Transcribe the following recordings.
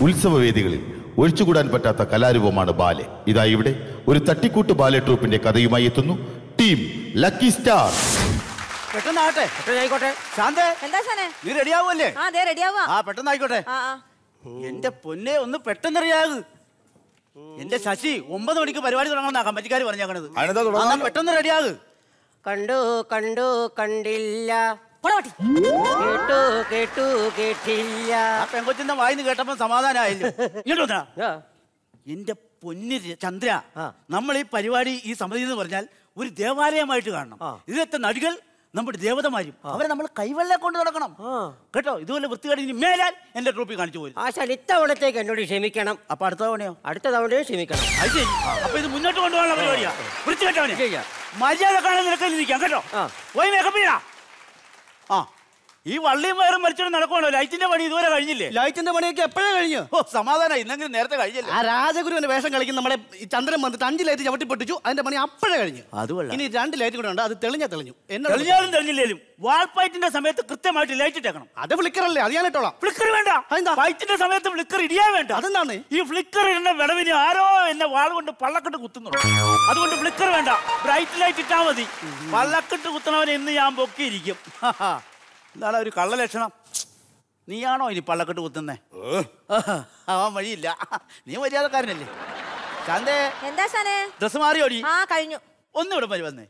ഉത്സവവേദികളിൽ ഒഴിച്ചുകൂടാൻ പറ്റാത്ത കലാരൂപമാണ് ബാലെ ഇതാ ഇവിടെ ഒരു തട്ടിക്കൂട്ട് ബാലെ ട്രൂപ്പിന്റെ കഥയുമായി എത്തുന്നു ടീം ലക്കി സ്റ്റാർ പെട്ടെന്നാകട്ടെ ആയിക്കോട്ടെ ശാന്തേ എന്താ സാനെ നീ റെഡിയാവുമല്ലേ ആ അതെ റെഡിയാവാ ആ പെട്ടെന്നായിക്കോട്ടെ ആ ആ എന്റെ പൊന്നെ ഒന്ന് പെട്ടെന്ന് റെഡിയാകു എന്റെ ശശി ഒമ്പത് മണിക്ക് പരിപാടി തുടങ്ങണമെന്നാ കമ്പറ്റിക്കാർ പറഞ്ഞേക്കണത് അതിനെന്താ ആ, തുടങ്ങാൻ? എന്നാ പെട്ടെന്ന് റെഡിയാകു കണ്ടു കണ്ടു കണ്ടില്ല പോടാ പട്ടി. കേട്ടു കേട്ടു കേട്ടില്ല ആ പെങ്കൊച്ചിന്റെ വായിന്ന് കേട്ടപ്പോ സമാധാനമായില്ലോ ഇങ്ങോട്ട് വന്നാ ആ, എന്റെ പൊന്ന് ര- ചന്ദ്ര ആ. നമ്മൾ ഈ പരിപാടി ഈ സമിതി എന്ന് പറഞ്ഞാൽ ഒരു ദേവാലയമായിട്ട് കാണണം ആ. ഇതിലത്തെ നടികൾ നമ്മുടെ ദേവതമാരും അവരെ നമ്മൾ കൈവെള്ളം കൊണ്ട് നടക്കണം ആ. കേട്ടോ ഇതുപോലെ വൃത്തികേട് ഇനി മേലാൽ എന്റെ ട്രോഫി കാണിച്ചു പോരും ആശാൻ ഇത്തവണത്തേക്ക് എന്നോട് ക്ഷമിക്കണം അപ്പൊ അടുത്ത തവണയോ അടുത്ത തവണയും ക്ഷമിക്കണം അത് ശരി അപ്പൊ ഇത് മുന്നോട്ട് കൊണ്ടുപോകാനുള്ള പരിപാടിയാ വൃത്തികെട്ടവനെ ചെയ്യാം. മര്യാദ കാണാൻ നിനക്ക് നിൽക്കാം കേട്ടോ ആ. പോയി മേക്കപ്പ് ചെയ്യടാ ആ ഈ വള്ളിയും വയറും വലിച്ചോണ്ട് നടക്കുവാണോ ലൈറ്റിന്റെ പണി ഇതുവരെ കഴിഞ്ഞില്ലേ ലൈറ്റിന്റെ പണിയൊക്കെ എപ്പോഴേ കഴിഞ്ഞു ഓ സമാധാനം ഇന്നെങ്കിലും നേരത്തെ കഴിഞ്ഞില്ലേ ആ രാജഗുരുവിന്റെ വേഷം കളിക്കുന്ന നമ്മുടെ ഈ ചന്ദ്രൻ വന്നിട്ട് അഞ്ച് ലൈറ്റ് ചവിട്ടി പൊട്ടിച്ചു അതിന്റെ പണി അപ്പോഴേ കഴിഞ്ഞു അത് കൊള്ളാം. ഇനി രണ്ട് ലൈറ്റ് കൂടെ ഉണ്ട് അത് തെളിഞ്ഞാ തെളിഞ്ഞു എന്നോട് തെളിഞ്ഞാലും തെളിഞ്ഞില്ലേലും വാൾപ്പയറ്റിന്റെ സമയത്ത് കൃത്യമായിട്ട് ലൈറ്റ് ഇട്ടേക്കണം അത് ഫ്ലിക്കറല്ലേ അത് ഞാൻ ഇട്ടോളാം ഫ്ലിക്കർ വേണ്ട അതെന്താ? ഫൈറ്റിന്റെ സമയത്ത് ഫ്ലിക്കർ ഇടിയാ വേണ്ട അതെന്താണ് ഈ ഫ്ലിക്കർ ഇടുന്ന വിടവിന് ആരോ എന്നെ വാൾ കൊണ്ട് പള്ളക്കെട്ട് കുത്തുന്നുണ്ട് അതുകൊണ്ട് ഫ്ലിക്കർ വേണ്ട ബ്രൈറ്റ് ലൈറ്റ് ഇട്ടാ മതി പള്ളക്കെട്ട് കുത്തണവനെ ഇന്ന് ഞാൻ പൊക്കിയിരിക്കും എന്താണ് ഒരു കള്ള ലക്ഷണം നീയാണോ ഇനി പള്ളക്കെട്ട് കുത്തുന്നേ അവൻ വഴിയില്ല നീ മര്യാദക്കാരനല്ലേ ശാന്തേ എന്താ സാനെ ഡ്രസ് മാറിയോടി ആ കഴിഞ്ഞു ഒന്നും ഇവിടെ വന്നേ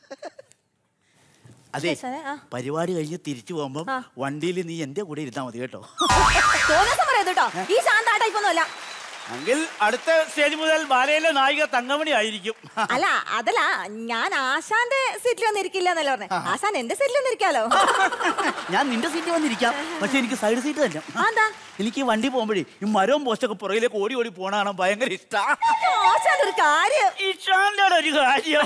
അതെ ശരി, സാറേ, ആ. പരിപാടി കഴിഞ്ഞ് തിരിച്ചു പോകുമ്പം ആ. വണ്ടിയിൽ നീ എന്റെ കൂടെ ഇരുന്നാ മതി കേട്ടോ തോന്നിയ പറയത് കേട്ടോ ഈ ശാന്ത ആ ടൈപ്പൊന്നും അല്ല എങ്കിൽ അടുത്ത സ്റ്റേജ് മുതൽ ബാലയിലെ നായിക തങ്കമണി ആയിരിക്കും അല്ല അതല്ല ഞാൻ ആശാന്റെ സീറ്റിലൊന്നും ഇരിക്കില്ല എന്നല്ല പറഞ്ഞേ ആശാൻ എന്റെ സീറ്റിലൊന്നും ഇരിക്കാലോ ഞാൻ നിന്റെ സീറ്റ് വന്നിരിക്കാം പക്ഷെ എനിക്ക് സൈഡ് സീറ്റ് തന്നെ ആ, എന്താ എനിക്ക് ഈ വണ്ടി പോകുമ്പോഴേ ഈ മരവും പോസ്റ്റൊക്കെ പുറകിലേക്ക് ഓടി ഓടി പോണ കാണാൻ ഭയങ്കര ഇഷ്ടാ ആശാന്റെ ഒരു കാര്യം ഇഷാന്റെ ഒരു കാര്യം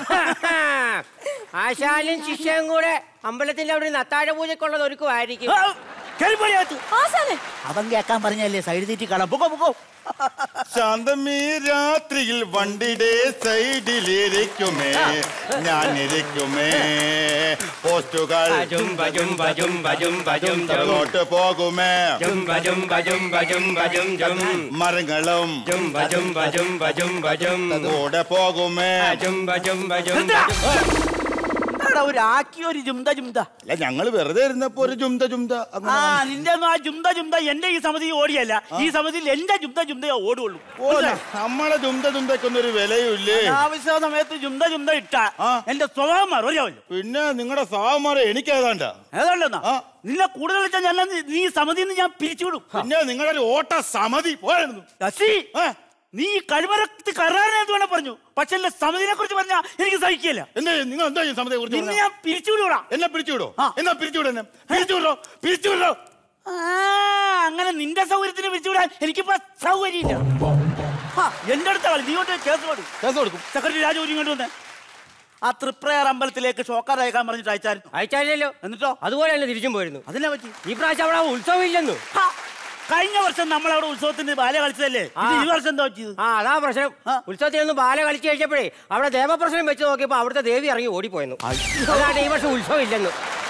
ആശാനും ശിഷ്യയും കൂടെ അമ്പലത്തിന്റെ അവിടെ നിന്ന് അത്താഴ പൂജക്കുള്ളത് ഒരുക്കുമായിരിക്കും ആ, കേറിപ്പോടിയകത്ത്. ആശാനെ അവൻ കേൾക്കാൻ പറഞ്ഞല്ലേ സൈഡ് സീറ്റ് കാണാം പൊക്കോ പൊക്കോ ശാന്തമീ രാത്രിയിൽ വണ്ടിയുടെ സൈഡിലിരിക്കുമേ ഞാനിരിക്കുമേ പോസ്റ്റുകൾ Bajum bajum bajum bajum bajum jum അങ്ങോട്ട് പോകുമേ jum bajum bajum bajum bajum jum മരങ്ങളും jum bajum bajum bajum bajum കൂടെ പോകുമേ bajum bajum bajum എന്താടാ ഒരു ആക്കി ഒരു ജുംത ജുംത അല്ല ഞങ്ങള് വെറുതെ ഇരുന്നപ്പോ ഒരു ജുംത ജുംത ആ അങ്ങനെ വന്നു. നിന്റെ ഒന്നും ആ ജുംത ജുംത എന്റെ ഈ സമിതി ഓടിയല്ല ഈ സമിതിയിൽ എന്റെ ജുംത ജുംതയെ ഓടുള്ളൂ ഓ നമ്മളെ ജുംത ജുംതക്കൊന്നും ഒരു വിലയും ഇല്ലേ ആവശ്യ സമയത്ത് ജുംത ജുംത ഇട്ട ആ. എന്റെ സ്വഭാവം അറിയാമല്ലോ പിന്നെ നിങ്ങളുടെ സാവന്മാരെ എനിക്ക് ഏതാണ്ട ഏതാണ്ടെന്നാ ആ. നിന്നെ കൂടുതൽ വെച്ചാൽ ഞാൻ നീ സമിതിയിൽ നിന്ന് ഞാൻ പിരിച്ചുവിടും പിന്നെ നിങ്ങളുടെ ഒരു ഓട്ട സമിതി പോയിരുന്നു ശശി നീ ഈ കഴിമരത്ത് കരാറിനെ എന്ത് വേണേ പറഞ്ഞു പക്ഷെ എന്റെ സമിതിനെ കുറിച്ച് പറഞ്ഞാ എനിക്ക് സഹിക്കില്ല എന്താ നിങ്ങൾ എന്താ ഈ സമിതിയെ കുറിച്ച് നിന്നെ പറഞ്ഞത്? ഞാൻ പിരിച്ചുവിടൂടാ എന്നെ പിരിച്ചുവിടോ ആ. എന്നാ പിരിച്ചുവിടോ എന്നെ പിരിച്ചുവിടോ പിരിച്ചുവിടോ ആ, അങ്ങനെ നിന്റെ സൗകര്യത്തിന് പിരിച്ചുവിടാൻ എനിക്കിപ്പോ സൗകര്യമില്ല ആ, എന്റെ അടുത്ത കളി നീ കൊണ്ട് കേസ് കൊടുക്കും കേസ് കൊടുക്കും സെക്രട്ടറി രാജു ഇങ്ങോട്ട് വന്നേ ആ തൃപ്രയർ അമ്പലത്തിലേക്ക് ഷോക്കാർ അയക്കാൻ പറഞ്ഞിട്ട് അയച്ചായിരുന്നു അയച്ചാലല്ലോ എന്നിട്ടോ അതുപോലെ തന്നെ തിരിച്ചും പോയിരുന്നു അതിനെ പറ്റി ഈ പ്രാവശ്യം അവിടെ ഉത്സവം ഇല്ലെന്നു ഹാ, കഴിഞ്ഞ വർഷം നമ്മൾ അവിടെ ഉത്സവത്തിന് ബാല കളിച്ചതല്ലേ ഇത് ആ. ഈ വർഷം എന്താ പറ്റിയത് ആ അതാ പ്രശ്നം ആ. ഉത്സവത്തിൽ നിന്ന് ബാല കളിച്ചു കഴിഞ്ഞപ്പോഴേ അവിടെ ദേവപ്രശ്നം വെച്ച് നോക്കിയപ്പോ അവിടുത്തെ ദേവി ഇറങ്ങി ഓടിപ്പോയെന്നു അതാണ് ഈ വർഷം ഉത്സവം ഇല്ലെന്നു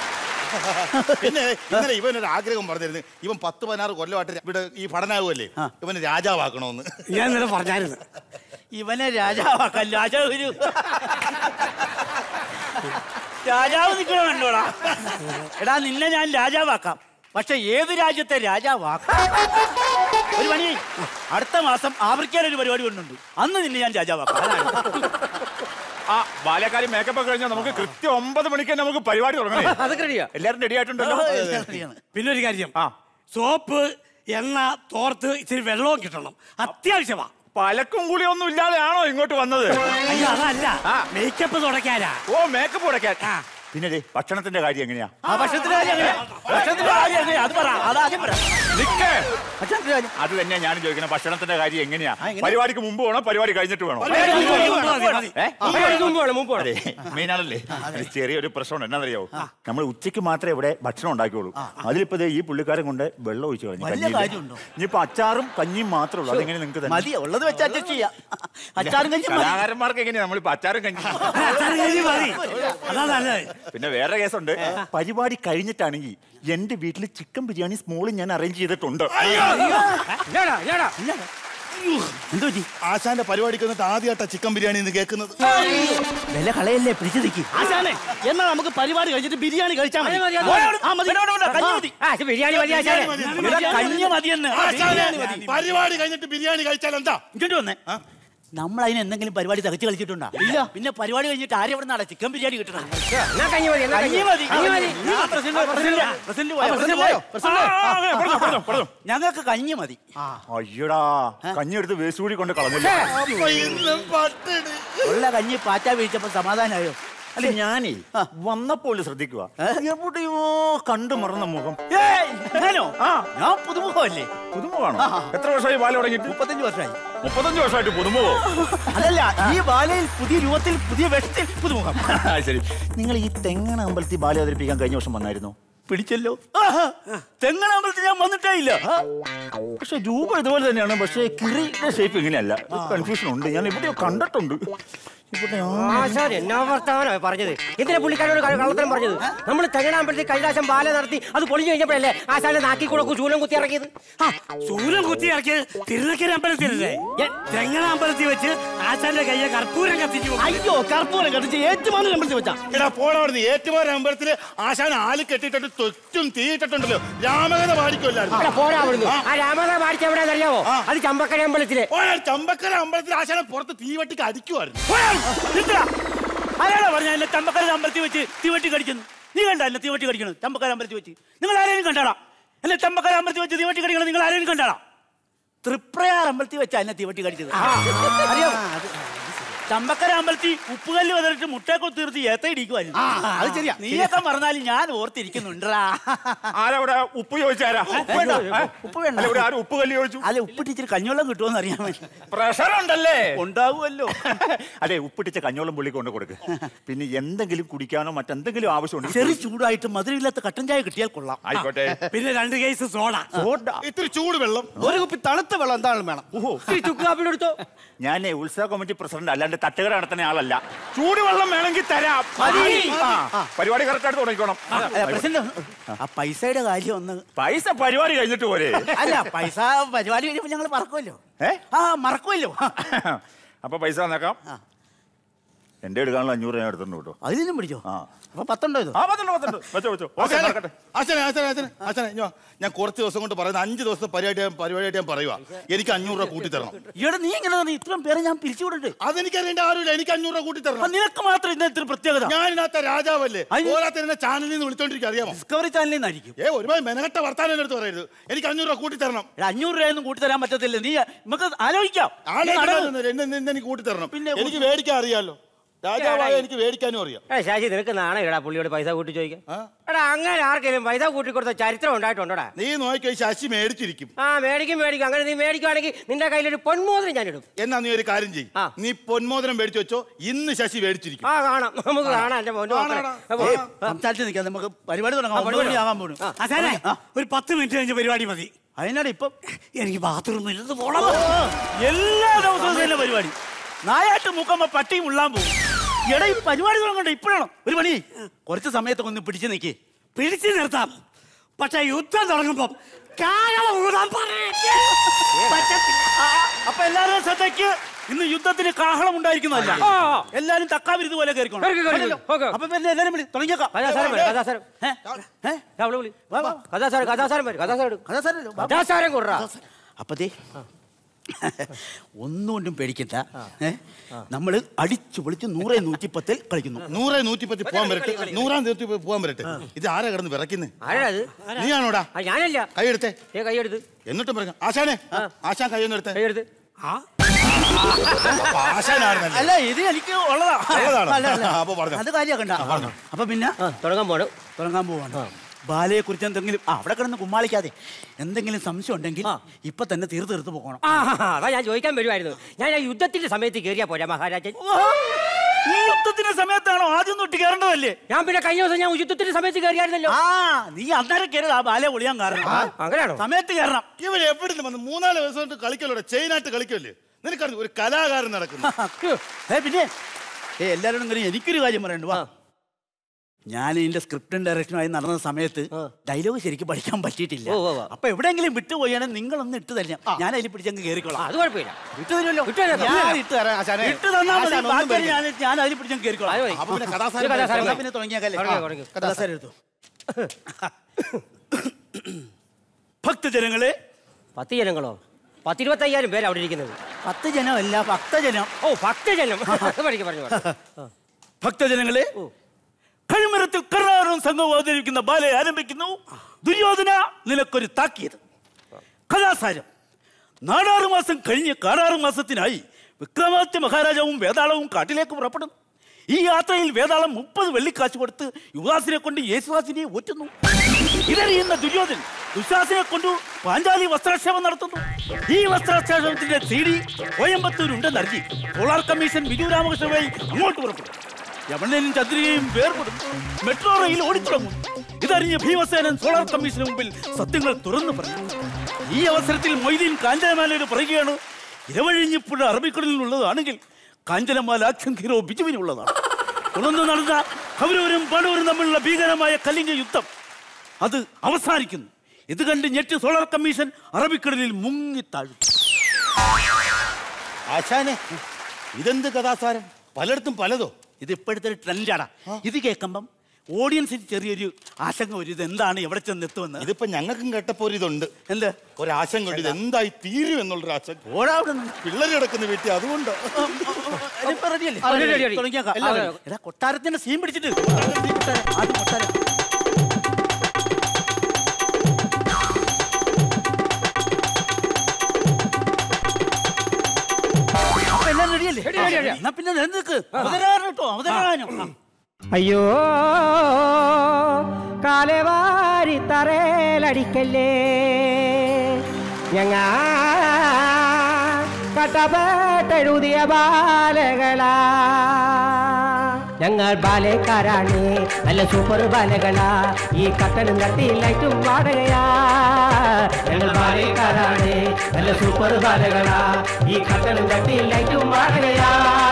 പിന്നെ ഇന്നലെ ഇവൻ ഒരു ആഗ്രഹം പറഞ്ഞിരുന്നു ഇവൻ പത്ത് പതിനാറ് കൊല്ലമായിട്ട് ഇവിടെ ഈ പഠനാകുമല്ലേ ഇവന് രാജാവാക്കണമെന്ന് ഞാൻ ഇന്നലെ പറഞ്ഞായിരുന്നു ഇവനെ രാജാവാക്കാൻ രാജാവ് ഒരു രാജാവ് നിൽക്കണ കണ്ടോടാ എടാ നിന്നെ ഞാൻ രാജാവാക്കാം പക്ഷെ ഏത് രാജ്യത്തെ രാജാവാക്കാം ഒരു പണി ചെയ്യ്. അടുത്ത മാസം ആഫ്രിക്കയിൽ ഒരു പരിപാടി കൊണ്ടുണ്ട് അന്ന് നിന്നെ ഞാൻ രാജാവാക്കാം ആ ബാല്യക്കാരി മേക്കപ്പ് ഒക്കെ കഴിഞ്ഞാൽ നമുക്ക് കൃത്യം ഒമ്പത് മണിക്ക് തന്നെ നമുക്ക് പരിപാടി തുടങ്ങണേ അതൊക്കെ റെഡിയാ എല്ലാരും റെഡി ആയിട്ടുണ്ടല്ലോ പിന്നെ ഒരു കാര്യം ആ. സോപ്പ് എണ്ണ തോർത്ത് ഇച്ചിരി വെള്ളവും കിട്ടണം അത്യാവശ്യമാ പലക്കും കൂടി ഒന്നും ഇല്ലാതെയാണോ ഇങ്ങോട്ട് വന്നത് അയ്യോ അതല്ല ആ. മേക്കപ്പ് തുടക്കാനാ ഓ മേക്കപ്പ് ഉടക്കാൻ പിന്നെ ദേ, ഭക്ഷണത്തിന്റെ കാര്യം എങ്ങനെയാ ആ ഭക്ഷണത്തിന്റെ കാര്യം എങ്ങനെയാ ഭക്ഷണത്തിന്റെ കാര്യം എങ്ങനെയാ അത് പറ അതാദ്യം പറ നിക്കേ ഭക്ഷണത്തിന്റെ കാര്യം അത് തന്നെയാ ഞാനും ചോദിക്കണം ഭക്ഷണത്തിന്റെ കാര്യം എങ്ങനെയാ പരിപാടിക്ക് മുമ്പ് വേണോ പരിപാടി കഴിഞ്ഞിട്ട് വേണോ മതി, മതി. ഏ? മുമ്പ് വേണം മുമ്പ് വേണം അതെ മെയിനാണല്ലേ ഒരു ചെറിയൊരു പ്രശ്നമുണ്ട് എന്നാന്നറിയാവോ നമ്മൾ ഉച്ചയ്ക്ക് മാത്രമേ ഇവിടെ ഭക്ഷണം ഉണ്ടാക്കിയുള്ളൂ അതിലിപ്പോ ദേ ഈ പുള്ളിക്കാരൻ കൊണ്ട് വെള്ളം ഒഴിച്ചു കളഞ്ഞു വല്ല കഞ്ഞിയില്. കാര്യമുണ്ടോ? ഇനിയിപ്പോ അച്ചാറും കഞ്ഞിയും മാത്രമേ ഉള്ളൂ അതെങ്ങനെ നിങ്ങൾക്ക് തന്നെ മതിയോ ഉള്ളത് വെച്ച് അഡ്ജസ്റ്റ് ചെയ്യാം അച്ചാറും കഴിച്ച് മതി. കലാകാരന്മാർക്ക് എങ്ങനെയാ നമ്മളിപ്പോ അച്ചാറും കഞ്ഞി അച്ചാറ് കഴിഞ്ഞ് മതി അതാ നല്ലത് പിന്നെ വേറെ കേസുണ്ട് പരിപാടി കഴിഞ്ഞിട്ടാണെങ്കിൽ എന്റെ വീട്ടിൽ ചിക്കൻ ബിരിയാണി സ്മോൾ ഞാൻ അറേഞ്ച് ചെയ്തിട്ടുണ്ട് ഇല്ലാടാ, ഇല്ലാടാ. എന്തോ ജി ആശാന്റെ പരിപാടിക്ക് വന്നിട്ട് ആദ്യമായിട്ടാ ചിക്കൻ ബിരിയാണി എന്ന് കേൾക്കുന്നത് വില കളയല്ലേ പിടിച്ചു നിൽക്കി ആശാനെ എന്നാ നമുക്ക് പരിപാടി കഴിച്ചിട്ട് ബിരിയാണി കഴിച്ചാൽ മതി മതി, മതി, പോയാ മതി. ആ, മതി. വേണ്ട, വേണ്ട, കഞ്ഞി മതി. ആ, ഇത് ബിരിയാണി മതി ആശാനെ. ഇവിടെ കഞ്ഞി മതിയെന്ന് പരിപാടി കഴിഞ്ഞിട്ട് ബിരിയാണി കഴിച്ചാൽ എന്താ ഇങ്ങോട്ട് വന്നേ നമ്മൾ അതിന് എന്തെങ്കിലും പരിപാടി തകച്ച് കളിച്ചിട്ടുണ്ടോ ഇല്ല പിന്നെ പരിപാടി കഴിഞ്ഞിട്ട് ആരും എവിടെ നിന്നാണ് ചിക്കൻ ബിരിയാണി കിട്ടണം എന്നാ കഞ്ഞി മതി, എന്നാ കഞ്ഞി കഞ്ഞി മതി കഞ്ഞി മതി. ആ, പ്രസിഡന്റ്, പ്രസിഡന്റ്, പ്രസിഡന്റ് പോയോ? പ്രസിഡന്റ് പോയോ? ഞങ്ങൾക്ക് കഞ്ഞി മതി അയ്യടാ കഞ്ഞി എടുത്ത് വേസ്റ്റ് കൂടി കൊണ്ട് കളഞ്ഞില്ല അപ്പൊ ഇന്നും പട്ടിണി ഉള്ള കഞ്ഞി പാറ്റ വീഴ്ചപ്പോ സമാധാനമായോ അല്ല ഞാനേ വന്നപ്പോൾ ശ്രദ്ധിക്കുക എവിടെയോ കണ്ടു മറന്ന മുഖം ഏയ്, ഞാനോ ഞാൻ പുതുമുഖമല്ലേ പുതുമുഖാണോ എത്ര വർഷമായി ബാല തുടങ്ങിയിട്ട് മുപ്പത്തഞ്ച് വർഷമായി മുപ്പത്തഞ്ച് വർഷമായിട്ട് പുതുമുഖോ അതല്ല ഈ ബാലയിൽ പുതിയ രൂപത്തിൽ പുതിയ വേഷത്തിൽ പുതുമുഖം ആ, ശരി നിങ്ങൾ ഈ തെങ്ങണ അമ്പലത്തിൽ ബാല അവതരിപ്പിക്കാൻ കഴിഞ്ഞ വർഷം വന്നായിരുന്നു പിടിച്ചല്ലോ തെങ്ങണമ്പലത്തിൽ ഞാൻ വന്നിട്ടേ ഇല്ല പക്ഷെ രൂപം ഇതുപോലെ തന്നെയാണ് പക്ഷേ കിറിയുടെ ഷേപ്പ് ഇങ്ങനെയല്ല കൺഫ്യൂഷൻ ഉണ്ട് ഞാൻ എവിടെയോ കണ്ടിട്ടുണ്ട് ഇവിടെ ആ- ആശാൻ എന്നാ വർത്താനോ പറഞ്ഞത് എന്തിനാ പുള്ളിക്കാരോട് ക- കള്ളത്തരം പറഞ്ഞത് നമ്മൾ തെങ്ങനാമ്പലത്തിൽ കൈലാസം ബാല നടത്തി അത് പൊളിഞ്ഞു കഴിഞ്ഞപ്പോഴല്ലേ ആശാന്റെ നാക്കി കൂടെ ചൂലം കുത്തി ഇറക്കിയത് ആ, ശൂലം കുത്തി ഇറക്കിയത് തിരുനക്കര അമ്പലത്തിലല്ലേ തെങ്ങണ അമ്പലത്തിൽ വെച്ച് ആശാന്റെ കയ്യെ കർപ്പൂരം കത്തിച്ചു വെക്കും. അയ്യോ കർപ്പൂരം കത്തിച്ച് ഏറ്റുമാനം അമ്പലത്തിൽ വെച്ചാ എടാ പോണവിടുന്ന് ഏറ്റുമാര അമ്പലത്തില് ആശാൻ ആല് കെട്ടിട്ടിട്ട് തൊറ്റും തീയിട്ടിട്ടുണ്ടല്ലോ രാമകഥ പാടിക്കുമല്ലായിരുന്നു അവിടെ പോരാ അവിടുന്ന് ആ രാമനാഥ പാടിച്ച എവിടെയാണെന്നറിയാവോ അത് ചമ്പക്കര അമ്പലത്തിലെ ഓ ചമ്പക്കര അമ്പലത്തിൽ ആശാനെ പുറത്ത് തീവട്ടിക്ക് അടിക്കുമായിരുന്നു ആരാണോ പറഞ്ഞ എന്നെ ചമ്പക്കര അമ്പലത്തിൽ വെച്ച് തീവട്ടി കടിക്കുന്നു നീ കണ്ട എന്നെ തീവട്ടി കടിക്കുന്നത് ചമ്പക്കര അമ്പലത്തിൽ വെച്ച് നിങ്ങൾ ആരെയും കണ്ടാടാ എന്നെ ചമ്പക്കര അമ്പലത്തിൽ വെച്ച് തീവട്ടി കടിക്കണം നിങ്ങൾ ആരെയും കണ്ടാടാ തൃപ്രയാർ അമ്പലത്തിൽ വെച്ചാ എന്നെ തീവട്ടി കടിച്ചത് അറിയാമോ ചമ്പക്കര അമ്പലത്തിൽ ഉപ്പുകല്ല് വന്നിട്ട് മുട്ടയൊക്കെ തീർത്ത് ഏത്ത ഇടിക്കുമായിരുന്നു അത് ശരിയാ നീയൊക്കെ മറന്നാലും ഞാൻ ഓർത്തിരിക്കുന്നുണ്ടാ ആരവിടെ ഉപ്പ് ചോദിച്ചാരാ ഉപ്പ് വേണ്ട. ഉപ്പ് വേണ്ട. അല്ല, ഇവിടെ ആരും ഉപ്പ് കല്ല് ചോദിച്ചു അല്ല ഉപ്പിട്ടിച്ചിരി കഞ്ഞോളം കിട്ടുമെന്ന് അറിയാൻ വേണ്ടി പ്രഷർ ഉണ്ടല്ലേ ഉണ്ടാവുമല്ലോ അതെ ഉപ്പിട്ടിച്ച കഞ്ഞോളം പുള്ളി കൊണ്ട് കൊടുക്ക് പിന്നെ എന്തെങ്കിലും കുടിക്കാനോ മറ്റെന്തെങ്കിലും ആവശ്യമുണ്ട് ചെറു ചൂടായിട്ട് മധുരമില്ലാത്ത കട്ടൻ ചായ കിട്ടിയാൽ കൊള്ളാം ആയിക്കോട്ടെ പിന്നെ രണ്ട് കേസ് സോഡ ഇത്തിരി ചൂട് വെള്ളം ഒരു കുപ്പി തണുത്ത വെള്ളം എന്തായാലും വേണം ഈ ചുക്ക് കാപ്പിയുടെ എടുത്തോ ഞാൻ ഉത്സവ കമ്മിറ്റി പ്രസിഡന്റ് അല്ലാണ്ട് തട്ടുകട നടത്തുന്ന ആളല്ല ചൂടുവെള്ളം വേണമെങ്കിൽ തരാം മതി. ആ, പരിപാടി കറക്റ്റ് ആയിട്ട് തുടങ്ങിക്കോണം അല്ല, പ്രസിഡന്റ് ആ പൈസയുടെ കാര്യം ഒന്ന് പൈസ പരിപാടി കഴിഞ്ഞിട്ട് പോരെ അല്ല പൈസ പരിപാടി കഴിയുമ്പോ ഞങ്ങൾ മറക്കുമല്ലോ ഏ ആ മറക്കുമല്ലോ അപ്പൊ പൈസ തന്നേക്കാം എന്റെ എടുക്കാനുള്ള അഞ്ഞൂറ് ഞാൻ എടുത്തിട്ടുണ്ട് കേട്ടോ അതിൽ നിന്നും പിടിച്ചോ ആ. അപ്പൊ പത്തുണ്ടോ ഇത് ആ പത്തുണ്ട് പത്തുണ്ട് വെച്ചോ വെച്ചോ ഓക്കെ ആശാനെ, നടക്കട്ടെ ആശാനെ, ആശാനെ, ആശാനെ, ആശാനെ, ഇഞ്ഞോ, ഞാൻ കുറച്ച് ദിവസം കൊണ്ട് പറയുന്നത് അഞ്ച് ദിവസത്തെ പരിപാടി പരിപാടിയായിട്ട് ഞാൻ പറയുക എനിക്ക് അഞ്ഞൂറ് രൂപ കൂട്ടി തരണം ഈടെ നീ ഇങ്ങനെ തന്നെ ഇത്രയും പേരെ ഞാൻ പിരിച്ചുവിടണ്ട് അതെനിക്കറിയേണ്ട ആരുമില്ല എനിക്ക് അഞ്ഞൂറ് രൂപ കൂട്ടി അപ്പൊ തരണം നിനക്ക് മാത്രം ഇതിന് ഇത്ര പ്രത്യേകത ഞാൻ ഇതിനകത്തെ രാജാവല്ലേ അയ്യോ. ഓരോരുത്തർ എന്നെ ചാനലിൽ നിന്ന് വിളിച്ചോണ്ടിരിക്കുക അറിയാമോ ഡിസ്കവറി ചാനലിൽ നിന്നായിരിക്കും ഏ ഒരുപാട് മെനകെട്ട വർത്താനം എൻ്റെ അടുത്ത് പറയരുത് എനിക്ക് അഞ്ഞൂറ് രൂപ കൂട്ടി തരണം എടാ, അഞ്ഞൂറ് രൂപയൊന്നും കൂട്ടി തരാൻ പറ്റത്തില്ല നീ നമുക്ക് ആലോചിക്കാം ആളെ നീ നടന്ന് കാണുന്നില്ല. എന്നെ എന്നെ എനിക്ക് കൂട്ടി തരണം പിന്നെ എനിക്ക് മേടിക്കാൻ അറിയാലോ രാജാവായ എനിക്ക് മേടിക്കാനും അറിയാം ഏ ശാശി നിനക്ക് നാണോ എടാ പുള്ളിയോട് പൈസ കൂട്ടി ചോദിക്കാൻ ആ? എടാ അങ്ങനെ ആർക്കെങ്കിലും പൈസ കൂട്ടി കൊടുത്ത ചരിത്രം ഉണ്ടായിട്ടുണ്ടോടാ നീ നോക്കിയോ ഈ ശശി മേടിച്ചിരിക്കും ആ മേടിക്കും മേടിക്കും അങ്ങനെ നീ മേടിക്കുവാണെങ്കിൽ നിന്റെ കയ്യിലൊരു പൊന്മോതിരം ഞാൻ ഇടും എന്നാ നീ ഒരു കാര്യം ചെയ്യും ആ. നീ പൊന്മോദനം മേടിച്ചു വെച്ചോ ഇന്ന് ശശി മേടിച്ചിരിക്കും ആ കാണാം നമുക്ക് കാണാം എന്റെ പൊന്നു മക്കളെ. കാണാടാ. അപ്പൊ, ഏയ്, സംസാരിച്ച് നിൽക്കാം നമുക്ക് പരിപാടി തുടങ്ങാം പരിപാടി ഒമ്പത് മണിയാകാൻ പോണു ആശാനെ ഒരു പത്ത് മിനിറ്റ് കഴിഞ്ഞ പരിപാടി മതി അതിനാണ് ഇപ്പം എനിക്ക് ബാത്റൂമിൽ ഇരുന്ന് പോണം എല്ലാ ദിവസവും തന്നെ പരിപാടി നായാട്ട് മുക്കുമ്പോ പട്ടിയും ഉള്ളാൻ പോകും എടാ ഈ പരിപാടി തുടങ്ങണ്ട ഇപ്പോഴാണോ ഒരു മണി കുറച്ച് സമയത്തൊക്കെ ഒന്ന് പിടിച്ചു നിൽക്കേ പിടിച്ചു നിർത്താം പക്ഷെ യുദ്ധം തുടങ്ങുമ്പം കാലം ഊതാൻ പറയട്ടെ. പറ്റത്തില്ല. അപ്പൊ എല്ലാവരും ശ്രദ്ധയ്ക്ക് ഇന്ന് യുദ്ധത്തിന് കാഹളം ഉണ്ടായിരിക്കുന്നതല്ല ആ. എല്ലാരും തക്കാവിരുത് പോലെ കയറിക്കോണം കയറി, കയറി, കയറി. ഓക്കേ. അപ്പൊ പിന്നെ എല്ലാരും വിളി തുടങ്ങിയേക്കാം കഥാസാരം വരും, കഥാസാരം ഏ? ഏ? ദാ അവളെ വിളി. കഥാസാരം കഥാസാരം വരും കഥാസാരം എടുക്കും കഥാസാരല്ലോ. കഥാസാരം കൊടുറാ അപ്പതേ ഒന്നുകൊണ്ടും പേടിക്കണ്ട ഏ? നമ്മള് അടിച്ചു പൊളിച്ച് നൂറേ നൂറ്റിപ്പത്തിൽ കളിക്കുന്നു നൂറെ നൂറ്റിപ്പത്തി പോകാൻ വരട്ടെ നൂറാം തീയതി പോകാൻ വരട്ടെ ഇത് ആരാ കിടന്ന് വിറയ്ക്കുന്നത് ആരാ അത് നീയാണോടാ ആ, ഞാനല്ല കൈയെടുത്തേ ഏ കൈയെടുത്ത് എന്നിട്ടും പറയാം ആശാനെ ആശാൻ കൈയൊന്നും എടുത്തേ കൈയെടുത്ത് ആ അപ്പൊ ആശാനായിരുന്നല്ലേ അല്ല ഇത് എനിക്ക് ഉള്ളതാ ഉള്ളതാണോ? അല്ല, അല്ല. അപ്പൊ പറഞ്ഞോ. അത് കാര്യമാക്കണ്ട അപ്പൊ പിന്നെ ആ തുടങ്ങാൻ പോണു തുടങ്ങാൻ പോവാണ് ബാലയെ കുറിച്ച് എന്തെങ്കിലും ആ, അവിടെ കിടന്ന് കുമ്മാളിക്കാതെ എന്തെങ്കിലും സംശയം ഉണ്ടെങ്കിൽ ഇപ്പൊ തന്നെ തീർത്ത് തീർത്ത് പോകണം ആ അതാ ഞാൻ ചോദിക്കാൻ വരുമായിരുന്നു ഞാൻ ആ യുദ്ധത്തിന്റെ സമയത്ത് കയറിയാ പോരാ മഹാരാജൻ നീ യുദ്ധത്തിന്റെ സമയത്താണോ ആദ്യം തൊട്ട് കയറേണ്ടതല്ലേ ഞാൻ പിന്നെ കഴിഞ്ഞ ദിവസം ഞാൻ യുദ്ധത്തിന്റെ സമയത്ത് കയറിയായിരുന്നല്ലോ ആ നീ അന്നേരം കയറി ആ ബാലയെ ഒളിയാൻ കാരണം അങ്ങനെയാണോ സമയത്ത് കയറണം ഇവൻ എവിടെ നിന്ന് വന്ന് മൂന്നാല് ദിവസം കൊണ്ട് കളിക്കല്ലോ ചെയിനായിട്ട് കളിക്കല്ലേ നിനക്കറിഞ്ഞു ഒരു കലാകാരൻ നടക്കുന്നു ഏ പിന്നെ ഏ എല്ലാവരോടും കാര്യം എനിക്കൊരു കാര്യം പറയണ്ട വാ ഞാൻ ഇതിന്റെ സ്ക്രിപ്റ്റും ഡയറക്ഷനുമായി നടന്ന സമയത്ത് ഡയലോഗ് ശരിക്കും പഠിക്കാൻ പറ്റിയിട്ടില്ല ഓ, ഓ, ഓ. അപ്പൊ എവിടെയെങ്കിലും വിട്ടുപോയാണെങ്കിൽ നിങ്ങളൊന്ന് ഇട്ട് തരാം ഞാൻ അതിൽ പിടിച്ചങ്ങ് ആ, കയറിക്കോളാം അത് കുഴപ്പമില്ല ഇട്ട് തരുമല്ലോ ഇട്ട് തരാം. ഞാൻ ഇട്ട് തരാം ആശാനെ. ഇട്ട് തന്നാ മതി. ആശാൻ ഒന്നും ബാക്കി പേടിക്കണ്ട. ഞാൻ ഞാൻ അതിൽ പിടിച്ചങ്ങ് കയറിക്കോളാം അത് മതി. അപ്പൊ പിന്നെ കഥാസാരം ഇത് കഥാസാരം എന്നാ മതി. പിന്നെ തുടങ്ങിയാക്കല്ലേ തുടങ്ങി, ആ, തുടങ്ങി. കഥാസാരം എടുത്തു ഭക്തജനങ്ങളെ പത്ത് ജനങ്ങളോ പത്തിരുപത്തയ്യായിരം പേര് അവിടെ ഇരിക്കുന്നത് പത്ത് ജനമല്ല ഭക്തജനം ഓ ഭക്തജനം പഠിക്കും പറഞ്ഞു പറഞ്ഞു. ആ. ഭക്തജനങ്ങളെ കഴിമരത്തിൽ കരാറും സംഘവും അവതരിപ്പിക്കുന്ന ബാലെ ആരംഭിക്കുന്നു ദുര്യോധന നിനക്കൊരു താക്കീത് കഥാസാരം നാടാറു മാസം കഴിഞ്ഞ് കാടാറു മാസത്തിനായി വിക്രമാദിത്യ മഹാരാജാവും വേതാളവും കാട്ടിലേക്ക് പുറപ്പെടുന്നു ഈ യാത്രയിൽ വേതാളം മുപ്പത് വെള്ളിക്കാശ് കൊടുത്ത് യുവദാസിനെ കൊണ്ട് യേശുദാസിനെ ഒറ്റുന്നു ഇതറിയുന്ന ദുര്യോധൻ ദുശാസിനെ കൊണ്ടു പാഞ്ചാലി വസ്ത്രക്ഷേപം നടത്തുന്നു ഈ വസ്ത്രക്ഷേപത്തിന്റെ സി ഡി കോയമ്പത്തൂർ ഉണ്ടെന്നറിഞ്ഞ് സോളാർ കമ്മീഷൻ ബിജു രാമകൃഷ്ണ വഴി അങ്ങോട്ട് പുറപ്പെടും യമണ്ണനും ചന്ദ്രികയും വേർപെടും മെട്രോ റെയിൽ ഓടിത്തുടങ്ങും ഇതറിഞ്ഞ് ഭീമസേനൻ സോളാർ കമ്മീഷന് മുമ്പിൽ സത്യങ്ങൾ തുറന്നു പറഞ്ഞു ഈ അവസരത്തിൽ മൊയ്തീൻ കാഞ്ചനമാലയോട് പറയുകയാണ് ഇരവഴിഞ്ഞിപ്പുഴ അറബിക്കടലിനുള്ളതാണെങ്കിൽ കാഞ്ചനമാല ആക്ഷൻ ഹീറോ ബിജുവിനുള്ളതാണ് തുടർന്ന് നടന്ന കൗരവരും പാണ്ഡവരും തമ്മിലുള്ള ഭീകരമായ കലിംഗ യുദ്ധം അത് അവസാനിക്കുന്നു ഇത് കണ്ട് ഞെട്ടി സോളാർ കമ്മീഷൻ അറബിക്കടലിൽ മുങ്ങിത്താഴും ആശാനെ ഇതെന്ത് കഥാസാരം പലയിടത്തും പലതോ ഇത് ഇപ്പോഴത്തെ ഒരു ട്രെൻഡാണ് ഇത് കേൾക്കുമ്പം ഓഡിയൻസിന് ചെറിയൊരു ആശങ്ക വരും ഇത് എന്താണ് എവിടെ ചെന്ന് എത്തുമെന്ന് ഇതിപ്പോ ഞങ്ങൾക്കും കേട്ടപ്പോ ഒരു ഇതുണ്ട് എന്ത് ഒരാശങ്ക ഉണ്ട് ഇത് എന്തായി തീരും എന്നുള്ളൊരു ആശങ്ക ഓടാ അവിടെ നിന്ന്. പിള്ളേർ കിടക്കുന്ന വീട്ടിൽ അതുകൊണ്ട് ഇതിപ്പോ റെഡിയല്ലേ? ആ, ready, ready, ready. തുടങ്ങിയേക്കാം. എല്ലാം ആ, ready. എടാ കൊട്ടാരത്തിന്റെ സീൻ പിടിച്ചിട്ട് കൊട്ടാരം, ആദ്യം കൊട്ടാരം. അപ്പൊ എല്ലാം റെഡിയല്ലേ Ready, ready, ready. എന്നാ പിന്നെ നിനക്ക് അവതരണം കേട്ടോ അവതരണം ആ. അയ്യോ കാലവാരി തറയിലടിക്കല്ലേ ഞങ്ങ കട്ടപ്പെട്ടെഴുതിയ ബാലകളാ ഞങ്ങൾ ബാലക്കാരാണ് നല്ല സൂപ്പർ ബാലകളാ ഈ കട്ടനും കത്തി ലൈറ്റും വാടകയാ ഞങ്ങൾ ബാലക്കാരാണ് നല്ല സൂപ്പർ ബാലകളാ ഈ കട്ടനും കത്തി ലൈറ്റും വാടകയാ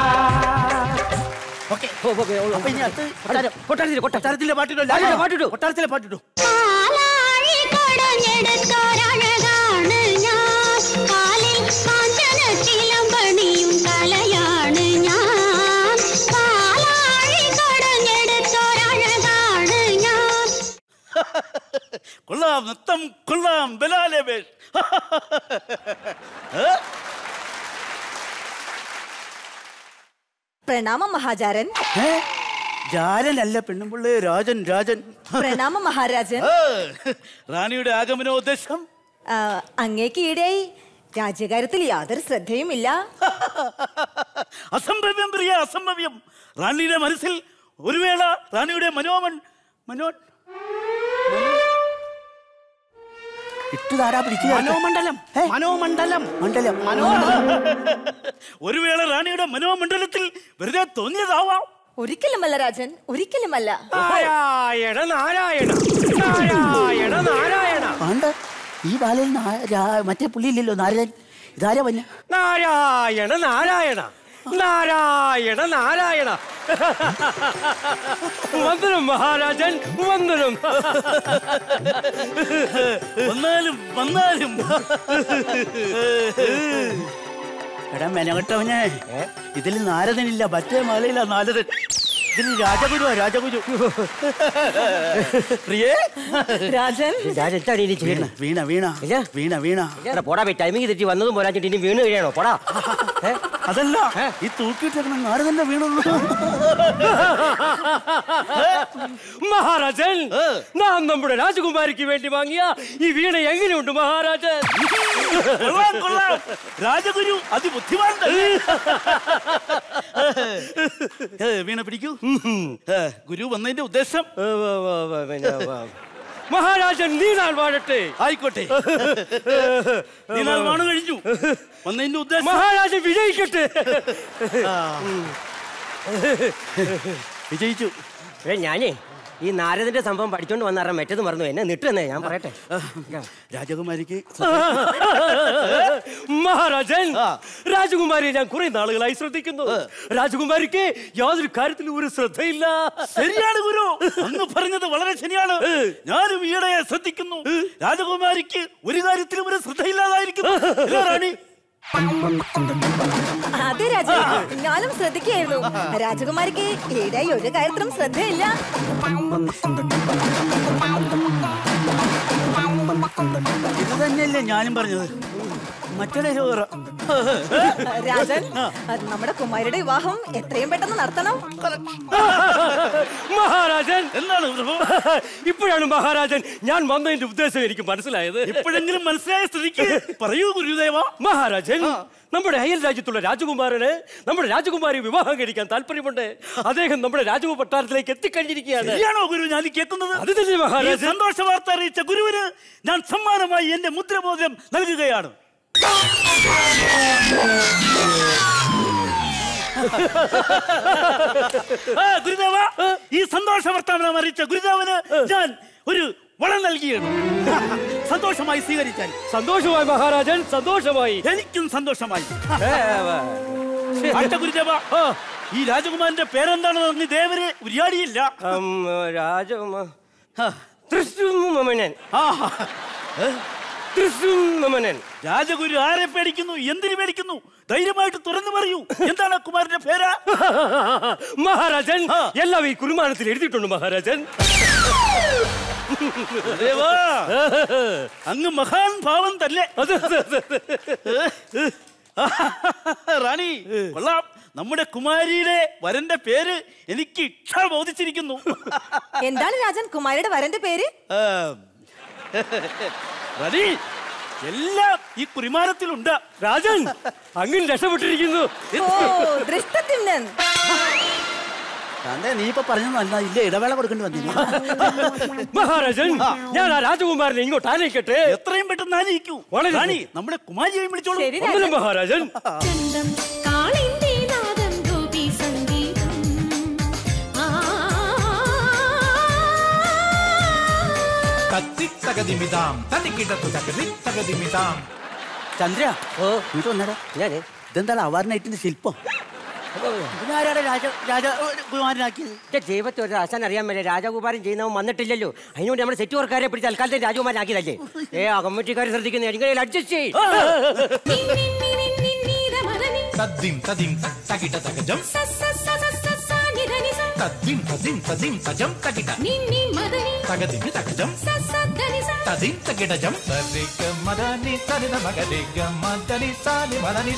ഓക്കേ. അപ്പൊ ഇനി അടുത്ത് കൊട്ടാരം. കൊട്ടാരത്തിൽ കൊട്ടാരത്തിൽ കൊട്ടാരത്തിലെ പാട്ടിടോ കൊട്ടാരത്തിലെ പാട്ടിടൂ. കൊട്ടാരത്തിലെ പാട്ടിടൂ പാലാഴി കടഞ്ഞെടുത്തോരഴകാണ് ഞാൻ കാലിൽ കാഞ്ചന ചിലമ്പണിയും കലയാണ് ഞാൻ പാലാഴി കടഞ്ഞെടുത്തോരഴകാണ് ഞാൻ കൊള്ളാം നൃത്തം കൊള്ളാം ബലാലെ ബേഷ് ഏ? പ്രണാമം മഹാചാരൻ ഏ? ജാരനല്ല പെണ്ണുമ്പിള്ളേ രാജൻ രാജൻ പ്രണാമം മഹാരാജൻ ഏ, റാണിയുടെ ആഗമനോദ്ദേശം ആ, അങ്ങേക്ക് ഈടായി രാജ്യകാര്യത്തിൽ യാതൊരു ശ്രദ്ധയുമില്ല അസംഭവ്യം പ്രിയ അസംഭവ്യം റാണിയുടെ മനസ്സിൽ ഒരു വേള റാണിയുടെ മനോമൻ മനോ ഇട്ടുതാരാ പിടിച്ചു മനോമണ്ഡലം മനോമണ്ഡലം മണ്ഡലം മനോ ഒരു വേള റാണിയുടെ മനോമണ്ഡലത്തിൽ വെറുതെ തോന്നിയതാവാം ഒരിക്കലുമല്ല രാജൻ ഒരിക്കലുമല്ല നാരായണ നാരായണ നാരായണ നാരായണ ആണ്ട് ഈ ബാലൻ നാ- രാ- മറ്റേ പുള്ളിയില്ലല്ലോ നാരദൻ ഇതാരാ വന്ന നാരായണ നാരായണ നാരായണ നാരായണ വന്ദനം മഹാരാജൻ വന്ദനം വന്നാലും വന്നാലും എടാ മെനകെട്ടവനെ ഇതിൽ നാരദനില്ല മറ്റേ മാലയില്ല നാരദൻ ഇതിൽ രാജഗുരുവാ രാജഗുരു പ്രിയേ രാജൻ എന്താണ് ഇനി ചെയ്യണം വീണ വീണ ഇല്ല. വീണ വീണ എടാ, പോടാ പോയി ടൈമിംഗ് തെറ്റി വന്നതും പോരാച്ചിട്ട് ഇനി വീണ് കഴിയണോ പോടാ ഏ? അതല്ല ഈ തൂക്കിയിട്ടേക്കണം നാരദന്റെ വീണുള്ളൂ മഹാരാജൻ നാം നമ്മുടെ രാജകുമാരിക്ക് വേണ്ടി വാങ്ങിയ ഈ വീണ എങ്ങനെയുണ്ട് മഹാരാജൻ കൊള്ളാം കൊള്ളാം രാജഗുരു അതിബുദ്ധിമാൻ തന്നെ. ഏ, വീണ പിടിക്കൂ ഏ, ഗുരു വന്നതിന്റെ ഉദ്ദേശം ഏ, വ, വ, വ, പിന്നെ, വ. മഹാരാജൻ നീ നാൾ വാഴട്ടെ ആയിക്കോട്ടെ നീ നാൾ വാണ് കഴിഞ്ഞു വന്നതിന്റെ ഉദ്ദേശം മഹാരാജൻ വിജയിക്കട്ടെ വിജയിച്ചു ഏ, ഞാനേ ഈ നാരദിന്റെ സംഭവം പഠിച്ചോണ്ട് വന്നാറ മറ്റത് മറന്നു എന്നെ നിട്ടുന്നേ ഞാൻ പറയട്ടെ രാജകുമാരിക്ക് മഹാരാജൻ രാജകുമാരിയെ ഞാൻ കുറെ നാളുകളായി ശ്രദ്ധിക്കുന്നു രാജകുമാരിക്ക് യാതൊരു കാര്യത്തിലും ഒരു ശ്രദ്ധയില്ല ശരിയാണ് ഗുരു അങ്ങ് പറഞ്ഞത് വളരെ ശരിയാണ് ഞാനും ഈയിടെ ശ്രദ്ധിക്കുന്നു രാജകുമാരിക്ക് ഒരു കാര്യത്തിലും ഒരു ശ്രദ്ധയില്ലാതായിരിക്കുന്നു ഇല്ലേ, റാണി അതെ രാജ ഞാനും ശ്രദ്ധിക്കുകയായിരുന്നു രാജകുമാരിക്ക് ഈടായി ഒരു കാര്യത്തിലും ശ്രദ്ധയില്ല ഇത് തന്നെയല്ലേ ഞാനും പറഞ്ഞത് മറ്റൊരു രാജൻ നമ്മുടെ കുമാരിയുടെ വിവാഹം എത്രയും പെട്ടെന്ന് നടത്തണം മഹാരാജൻ എന്താണ് പ്രഭു ഇപ്പോഴാണ് മഹാരാജൻ ഞാൻ വന്നതിന്റെ ഉദ്ദേശം എനിക്ക് മനസ്സിലായത് എപ്പോഴെങ്കിലും മനസ്സിലായ സ്ഥിതിക്ക് പറയൂ ഗുരുദേവ മഹാരാജൻ നമ്മുടെ അയൽ രാജ്യത്തുള്ള രാജകുമാരന് നമ്മുടെ രാജകുമാരി വിവാഹം കഴിക്കാൻ താല്പര്യമുണ്ട് അദ്ദേഹം നമ്മുടെ രാജകുമാർ കൊട്ടാരത്തിലേക്ക് എത്തിക്കഴിഞ്ഞിരിക്കുകയാണ് ശരിയാണോ ഗുരു ഞാൻ ഈ കേൾക്കുന്നത് അത് തന്നെ ഈ മഹാരാജൻ സന്തോഷ വാർത്ത അറിയിച്ച ഗുരുവിന് ഞാൻ സമ്മാനമായി എന്റെ മുദ്രബോധം നൽകുകയാണ് ആ, ഗുരുദേവ ഈ സന്തോഷ വർത്തമാനം അറിയിച്ച ഗുരുദേവന് ഞാൻ ഒരു വളം നൽകിയാണ് സന്തോഷമായി സ്വീകരിക്കാൻ സന്തോഷമായി മഹാരാജൻ സന്തോഷമായി എനിക്കും സന്തോഷമായി ഏ, ഏ, ആട്ടെ ഗുരുദേവ ഈ രാജകുമാരന്റെ പേരെന്താണെന്ന് പറഞ്ഞ് ദേവര് ഉരിയാടിയില്ല ഉം, രാജകുമാർ തൃശ്ശൂമനൻ ആ തൃശ്ശൂമനൻ രാജഗുരു ആരെ പേടിക്കുന്നു എന്തിനു പേടിക്കുന്നു ധൈര്യമായിട്ട് തുറന്നു പറയൂ എന്താണ് ആ കുമാരന്റെ പേര് മഹാരാജൻ എല്ലാം ഈ കുരുമാനത്തിൽ എഴുതിയിട്ടുണ്ട് മഹാരാജൻ ദേവാ, അങ്ങ് മഹാൻ ഭാവം തന്നെ അത് അത് അത് അത്. റാണി കൊള്ളാം നമ്മുടെ കുമാരിയുടെ വരന്റെ പേര് എനിക്ക് ഇക്ഷ ബോധിച്ചിരിക്കുന്നു എന്താണ് രാജൻ കുമാരിയുടെ വരന്റെ പേര് ആ, റാണി എല്ലാം ഈ കുരിമാനത്തിലുണ്ട് രാജൻ അങ്ങനെ രക്ഷപ്പെട്ടിരിക്കുന്നു ഓ ദൃഷ്ടത്തിന്നൻ അതെ നീ ഇപ്പൊ പറഞ്ഞതല്ല ഇല്ല ഇടവേള കൊടുക്കേണ്ടി വന്നില്ല മഹാരാജൻ ഞാൻ ആ രാജകുമാരനെ ഇങ്ങോട്ട് ആനയിക്കട്ടെ എത്രയും പെട്ടെന്ന് ആനയിക്കൂ വളരെ റാണി നമ്മുടെ കുമാരിയെ വിളിച്ചോളൂ ശരി ഒന്നിനും രാജൻ മഹാരാജൻ ചന്തം കാളിന്റെ നാദം ഗോപി സംഗീതം ആ തത്തിത്തകതിമിതാം തനിക്കിടത്തു തകതി തകതിമിതാം ചന്ദ്ര ഓ ഇങ്ങോട്ട് വന്നേടാ ഞാന് ഇതെന്താണ് അവാർ നൈറ്റിന്റെ ശില്പം ഇതാരാണ് രാജ രാജ കുമാരനാക്കിയത് എന്റെ ദൈവത്തെ ഒരു ആശാൻ അറിയാൻ മേലെ രാജകുമാരൻ ചെയ്യുന്നവൻ വന്നിട്ടില്ലല്ലോ അതിനുവേണ്ടി നമ്മുടെ സെറ്റ് വർക്കാരെ പിടിച്ച് തൽക്കാലത്തെ രാജകുമാരനാക്കിയതല്ലേ ഏ ആ കമ്മിറ്റിക്കാർ ശ്രദ്ധിക്കുന്ന എങ്ങനെ അഡ്ജസ്റ്റ് ചെയ്യും തദ്ദിം തദിം തകിട തകജം തദ്ദിം തദിം തദിം തജം തകിട തകതിമി തകജം തദിം തകിടജം സരിഗ മദനി സരിത മഗരിഗ മദനി സാനി മദനി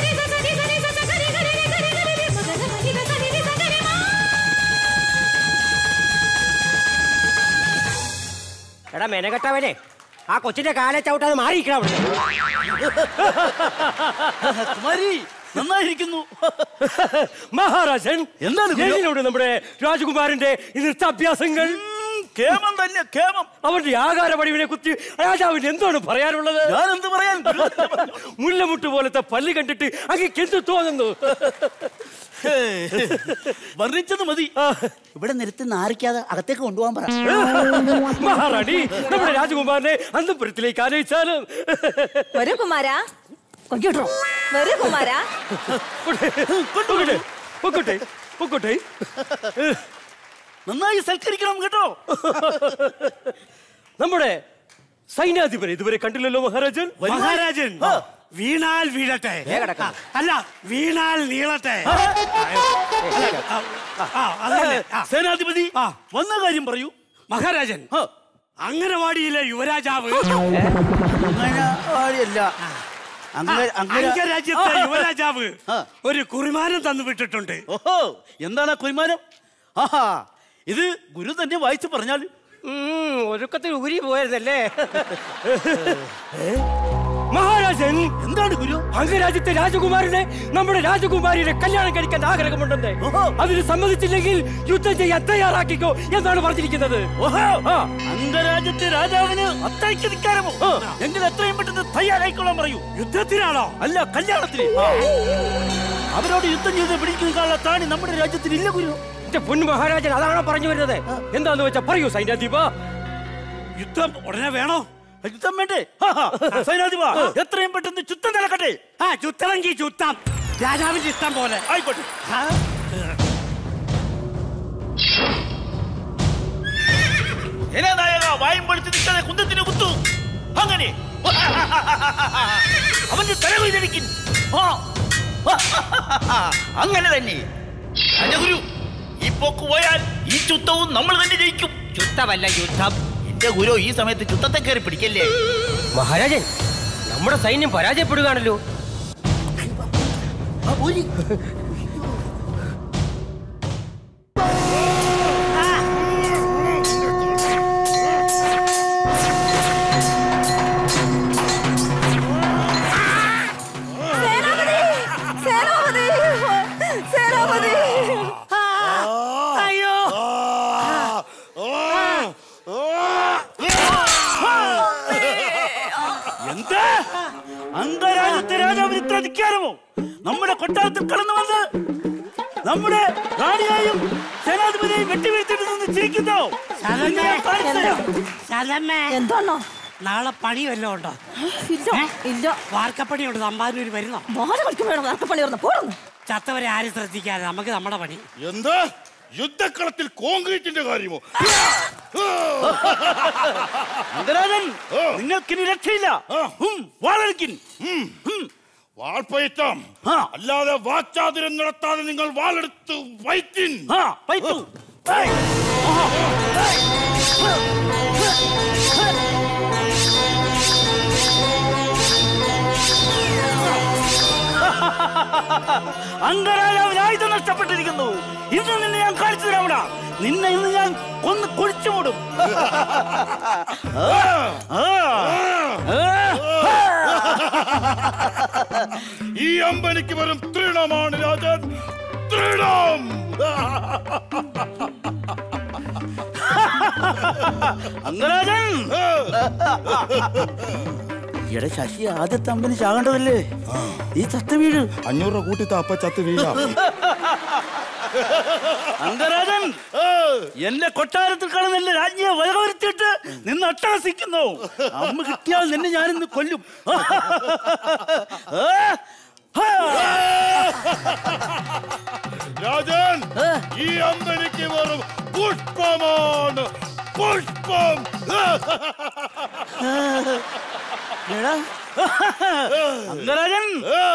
എടാ മെനകെട്ടവനെ ആ കൊച്ചിന്റെ കാലെ ചവിട്ടാതെ മാറിയിരിക്കണം അവിടെ കുമാരി നന്നായിരിക്കുന്നു മഹാരാജൻ എന്താണ് ഗുരു? എങ്ങനെയുണ്ട് നമ്മുടെ രാജകുമാരന്റെ ഈ നൃത്താഭ്യാസങ്ങൾ ഉം, കേമം തന്നെ കേമം അവന്റെ ആകാര പടിവിനെ കുത്തി രാജാവിന് എന്താണ് പറയാനുള്ളത് ഞാൻ എന്ത് പറയാൻ ഗുരു? മുല്ലമുട്ട് പോലത്തെ പല്ല് കണ്ടിട്ട് അങ്ങേക്ക് എന്ത് തോന്നുന്നു വർണ്ണിച്ചത് മതി ഇവിടെ നിർത്തി നാറിക്കാതെ അകത്തേക്ക് കൊണ്ടുപോകാൻ പറ മഹാറാണി നമ്മുടെ രാജകുമാരനെ അന്തപുരത്തിലേക്ക് ആനയിച്ചാലും വരൂ കുമാരാ വരൂ കുമാരാ പൊക്കോട്ടെ പൊക്കോട്ടെ പൊക്കോട്ടെ നന്നായി സൽക്കരിക്കണം കേട്ടോ നമ്മുടെ സൈന്യാധിപനെ ഇതുവരെ കണ്ടില്ലല്ലോ മഹാരാജൻ മഹാരാജൻ വീണാൽ വീഴട്ടെ അല്ല വീണാൽ നീളട്ടെ സേനാധിപതി വന്ന കാര്യം പറയൂ മഹാരാജൻ ആ, അംഗനവാടിയിലെ യുവരാജാവ് അങ്ങനെ ആരെയല്ല അങ്ങനെ അങ്ങനെ അംഗരാജ്യത്തെ യുവരാജാവ് ആ. ഒരു കുറിമാനം തന്നു വിട്ടിട്ടുണ്ട് ഓഹോ എന്താണ് ആ കുരിമാനം ആഹാ ഇത് ഗുരു തന്നെ വായിച്ചു പറഞ്ഞാൽ ഉം, ഒഴുക്കത്തിൽ ഊരി പോയതല്ലേ മഹാരാജൻ എന്താണ് ഗുരു അംഗരാജ്യത്തെ രാജകുമാരനെ നമ്മുടെ രാജകുമാരിയെ കല്യാണം കഴിക്കാൻ ആഗ്രഹമുണ്ടെന്ന് ഓഹോ. അതിന് സമ്മതിച്ചില്ലെങ്കിൽ യുദ്ധം ചെയ്യാൻ തയ്യാറാക്കിക്കോ എന്നാണ് പറഞ്ഞിരിക്കുന്നത് ഓഹോ ആ. അംഗരാജ്യത്തെ രാജാവിന് അത്രയ്ക്ക് ധിക്കാരമോ എങ്കിൽ എത്രയും പെട്ടെന്ന് തയ്യാറായിക്കൊള്ളാൻ പറയൂ യുദ്ധത്തിനാണോ അല്ല കല്യാണത്തിന് അവരോട് യുദ്ധം ചെയ്ത് പിടിക്കാനുള്ള ത്രാണി നമ്മുടെ രാജ്യത്തിന് ഇല്ല ഗുരു എന്റെ പൊന്നു മഹാരാജൻ അതാണോ പറഞ്ഞു വരുന്നത് എന്താന്ന് വെച്ചാ പറയൂ സൈന്യാധിപ യുദ്ധം ഉടനെ വേണോ യുദ്ധം വേണ്ടേ ഹാ, ഹാ. സൈനാധിപ എത്രയും പെട്ടെന്ന് ചുത്തം നടക്കട്ടെ ആ ചുത്തമെങ്കിൽ ചുത്താം രാജാവിന്റെ ഇഷ്ടം പോലെ ആയിക്കോട്ടെ നായക വായും പൊളിച്ച് നിൽക്കാതെ കുന്തത്തിന് കുത്തു അങ്ങനെ അവന്റെ തല കൊയ്തെടുക്കിൻ അങ്ങനെ തന്നെ രാജഗുരു ഈ പോക്ക് പോയാൽ ഈ ചുത്തവും നമ്മൾ തന്നെ ജയിക്കും ചുത്തമല്ല യുദ്ധം എന്റെ ഗുരു ഈ സമയത്ത് ചുത്തത്തെ കയറി പിടിക്കല്ലേ മഹാരാജൻ നമ്മുടെ സൈന്യം പരാജയപ്പെടുകയാണല്ലോ സേനാപതി സേനാപതി സേനാപതി അയ്യോ എന്താ അന്തരാജ്യത്തെ രാജാവിന് ഇത്ര അധികാരമോ നമ്മുടെ കൊട്ടാരത്തിൽ കടന്നു വന്ന് നമ്മുടെ റാണിയായും സേനാധിപതിയെയും വെട്ടിവീഴ്ത്തിട്ട് നിന്ന് ചിരിക്കുന്നോ നിന്നെ ഞാൻ കാണിച്ചു തരാം. ശലമേ എന്താണോ നാളെ പണി വല്ലതും ഉണ്ടോ ഇല്ല ഇല്ല വാർക്കപ്പണി ഉണ്ട് തമ്പാനൂര് വരുന്നോ മോഹന കളിക്കും വേണം വർക്കപ്പണി പറഞ്ഞു പോടുന്നു ചത്തവരെ ആരും ശ്രദ്ധിക്കാതെ നമുക്ക് നമ്മുടെ പണി എന്താ യുദ്ധക്കളത്തിൽ കോൺക്രീറ്റിന്റെ കാര്യമോ അന്തരാജൻ നിങ്ങൾക്കിനി രക്ഷയില്ല ഹും, വാളെടുക്കിൻ വാൾപ്പയറ്റാം ആ. അല്ലാതെ വാച്ചാതുരം നടത്താതെ നിങ്ങൾ വാളെടുത്ത് വൈത്തിൻ ആ പൈത്തു ഏയ്. അംഗരാജാവിന് ആയുധം നഷ്ടപ്പെട്ടിരിക്കുന്നു ഇന്ന് നിന്നെ ഞാൻ കാണിച്ചു തരാമടാ നിന്നെ ഇന്ന് ഞാൻ കൊന്ന് കുഴിച്ചു മൂടും ആ. ആ. ഈ അമ്പനിക്ക് വെറും തൃണമാണ് രാജൻ തൃണം അംഗരാജൻ ഈടെ ശശി ആദ്യത്തെ അമ്പന് ചാകേണ്ടതല്ലേ ഈ ചത്ത വീട് അഞ്ഞൂറ് രൂപ കൂട്ടി താപ്പ ചത്ത് വീഴാം അംഗരാജൻ എന്റെ കൊട്ടാരത്തിൽ കാണുന്ന രാജ്ഞിയെ വരവരുത്തിയിട്ട് നിന്ന് അട്ടഹസിക്കുന്നു അമ്മ കിട്ടിയാൽ നിന്നെ ഞാനിന്ന് കൊല്ലും ആ, ആ. രാജൻ ഈ അമ്പനിക്ക് വെറും പുഷ്പമാണ് പുഷ്പം എടാ, അംഗരാജൻ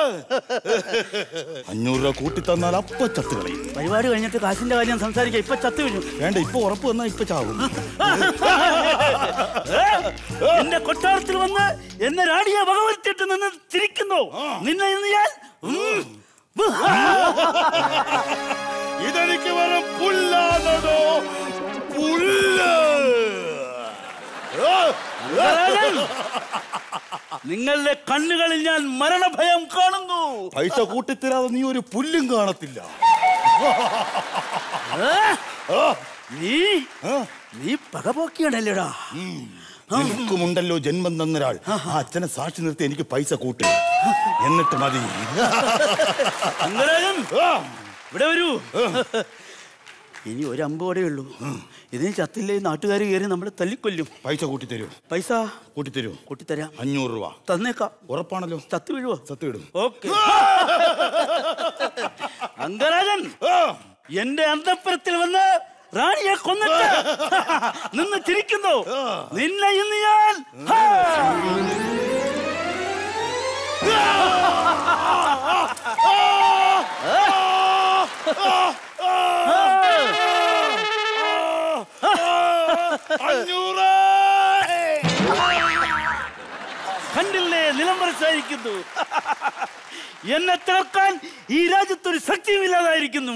അഞ്ഞൂറ് രൂപ കൂട്ടി തന്നാൽ അപ്പ ചത്ത് കളയും പരിപാടി കഴിഞ്ഞിട്ട് കാശിന്റെ കാര്യം സംസാരിക്കാം ഇപ്പൊ ചത്തു വീഴും വേണ്ട ഇപ്പൊ ഉറപ്പ് വന്നാ ഇപ്പൊ ചാവും എന്റെ കൊട്ടാരത്തിൽ വന്ന് എന്നെ റാണിയെ വകവരുത്തിയിട്ട് നിന്ന് ചിരിക്കുന്നു നിന്നെ ഇന്ന് ഞാൻ ഉം. ഇതെനിക്ക് വെറും പുല്ലാണോ പുല്ല് അംഗരാജൻ, നിങ്ങളുടെ കണ്ണുകളിൽ ഞാൻ മരണഭയം കാണുന്നു പൈസ കൂട്ടിത്തരാതെ നീ ഒരു പുല്ലും കാണത്തില്ല ആ? നീ നീ പകപോക്കിയാണല്ലേടാ നിനക്കുമുണ്ടല്ലോ ജന്മം തന്നൊരാൾ ആ അച്ഛനെ സാക്ഷി നിർത്തി എനിക്ക് പൈസ കൂട്ടി എന്നിട്ട് മതി അംഗരാജൻ ഇവിടെ വരൂ ഇനി ഒരു അമ്പ് കൂടെ ഉള്ളൂ ഇതിന് ചത്തില്ലേ നാട്ടുകാർ കയറി നമ്മളെ തല്ലിക്കൊല്ലും പൈസ കൂട്ടിത്തരൂ പൈസ കൂട്ടിത്തരൂ കൂട്ടിത്തരാം അഞ്ഞൂറ് രൂപ തന്നേക്കാം ഉറപ്പാണല്ലോ ചത്തു വീഴുവോ സത്യവിടും ഓക്കെ അംഗരാജൻ എന്റെ അന്തപ്പുരത്തിൽ വന്ന് റാണിയെ കൊന്നിട്ട് നിന്ന് ചിരിക്കുന്നു നിന്നെ ഇന്ന് ഞാൻ ഹാ! അഞ്ഞൂറ് കണ്ടില്ലേ നിലംപരിച്ചായിരിക്കുന്നു എന്നെ തീർക്കാൻ ഈ രാജ്യത്തൊരു ശക്തിയുമില്ലാതായിരിക്കുന്നു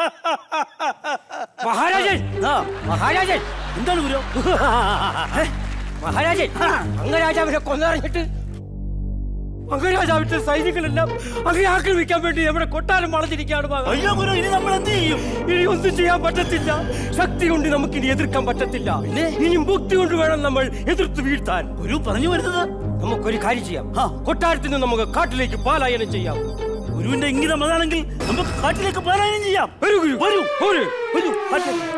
മഹാരാജൻ ആ, മഹാരാജൻ എന്താണ് ഗുരു മഹാരാജൻ അംഗരാജാവിനെ കൊന്നറിഞ്ഞിട്ട് അംഗരാജാവിന്റെ സൈനികളെല്ലാം അങ്ങനെ ആക്രമിക്കാൻ വേണ്ടി നമ്മുടെ കൊട്ടാരം വളഞ്ഞിരിക്കുകയാണ് മഹാ. അയ്യോ ഗുരു ഇനി നമ്മൾ എന്ത് ചെയ്യും ഇനി ഒന്നും ചെയ്യാൻ പറ്റത്തില്ല ശക്തി കൊണ്ട് നമുക്ക് ഇനി എതിർക്കാൻ പറ്റത്തില്ല ഇനി ബുദ്ധി കൊണ്ട് വേണം നമ്മൾ എതിർത്ത് വീഴ്ത്താൻ ഗുരു പറഞ്ഞു വരുന്നത് നമുക്കൊരു കാര്യം ചെയ്യാം കൊട്ടാരത്തിൽ നിന്ന് നമുക്ക് കാട്ടിലേക്ക് പാലായനം ചെയ്യാം ഗുരുവിന്റെ ഇംഗിതം അതാണെങ്കിൽ നമുക്ക് കാട്ടിലേക്ക് പാരായണം ചെയ്യാം വരൂ ഗുരു വരൂ പോര്. വരൂ കാട്ടിലേക്ക്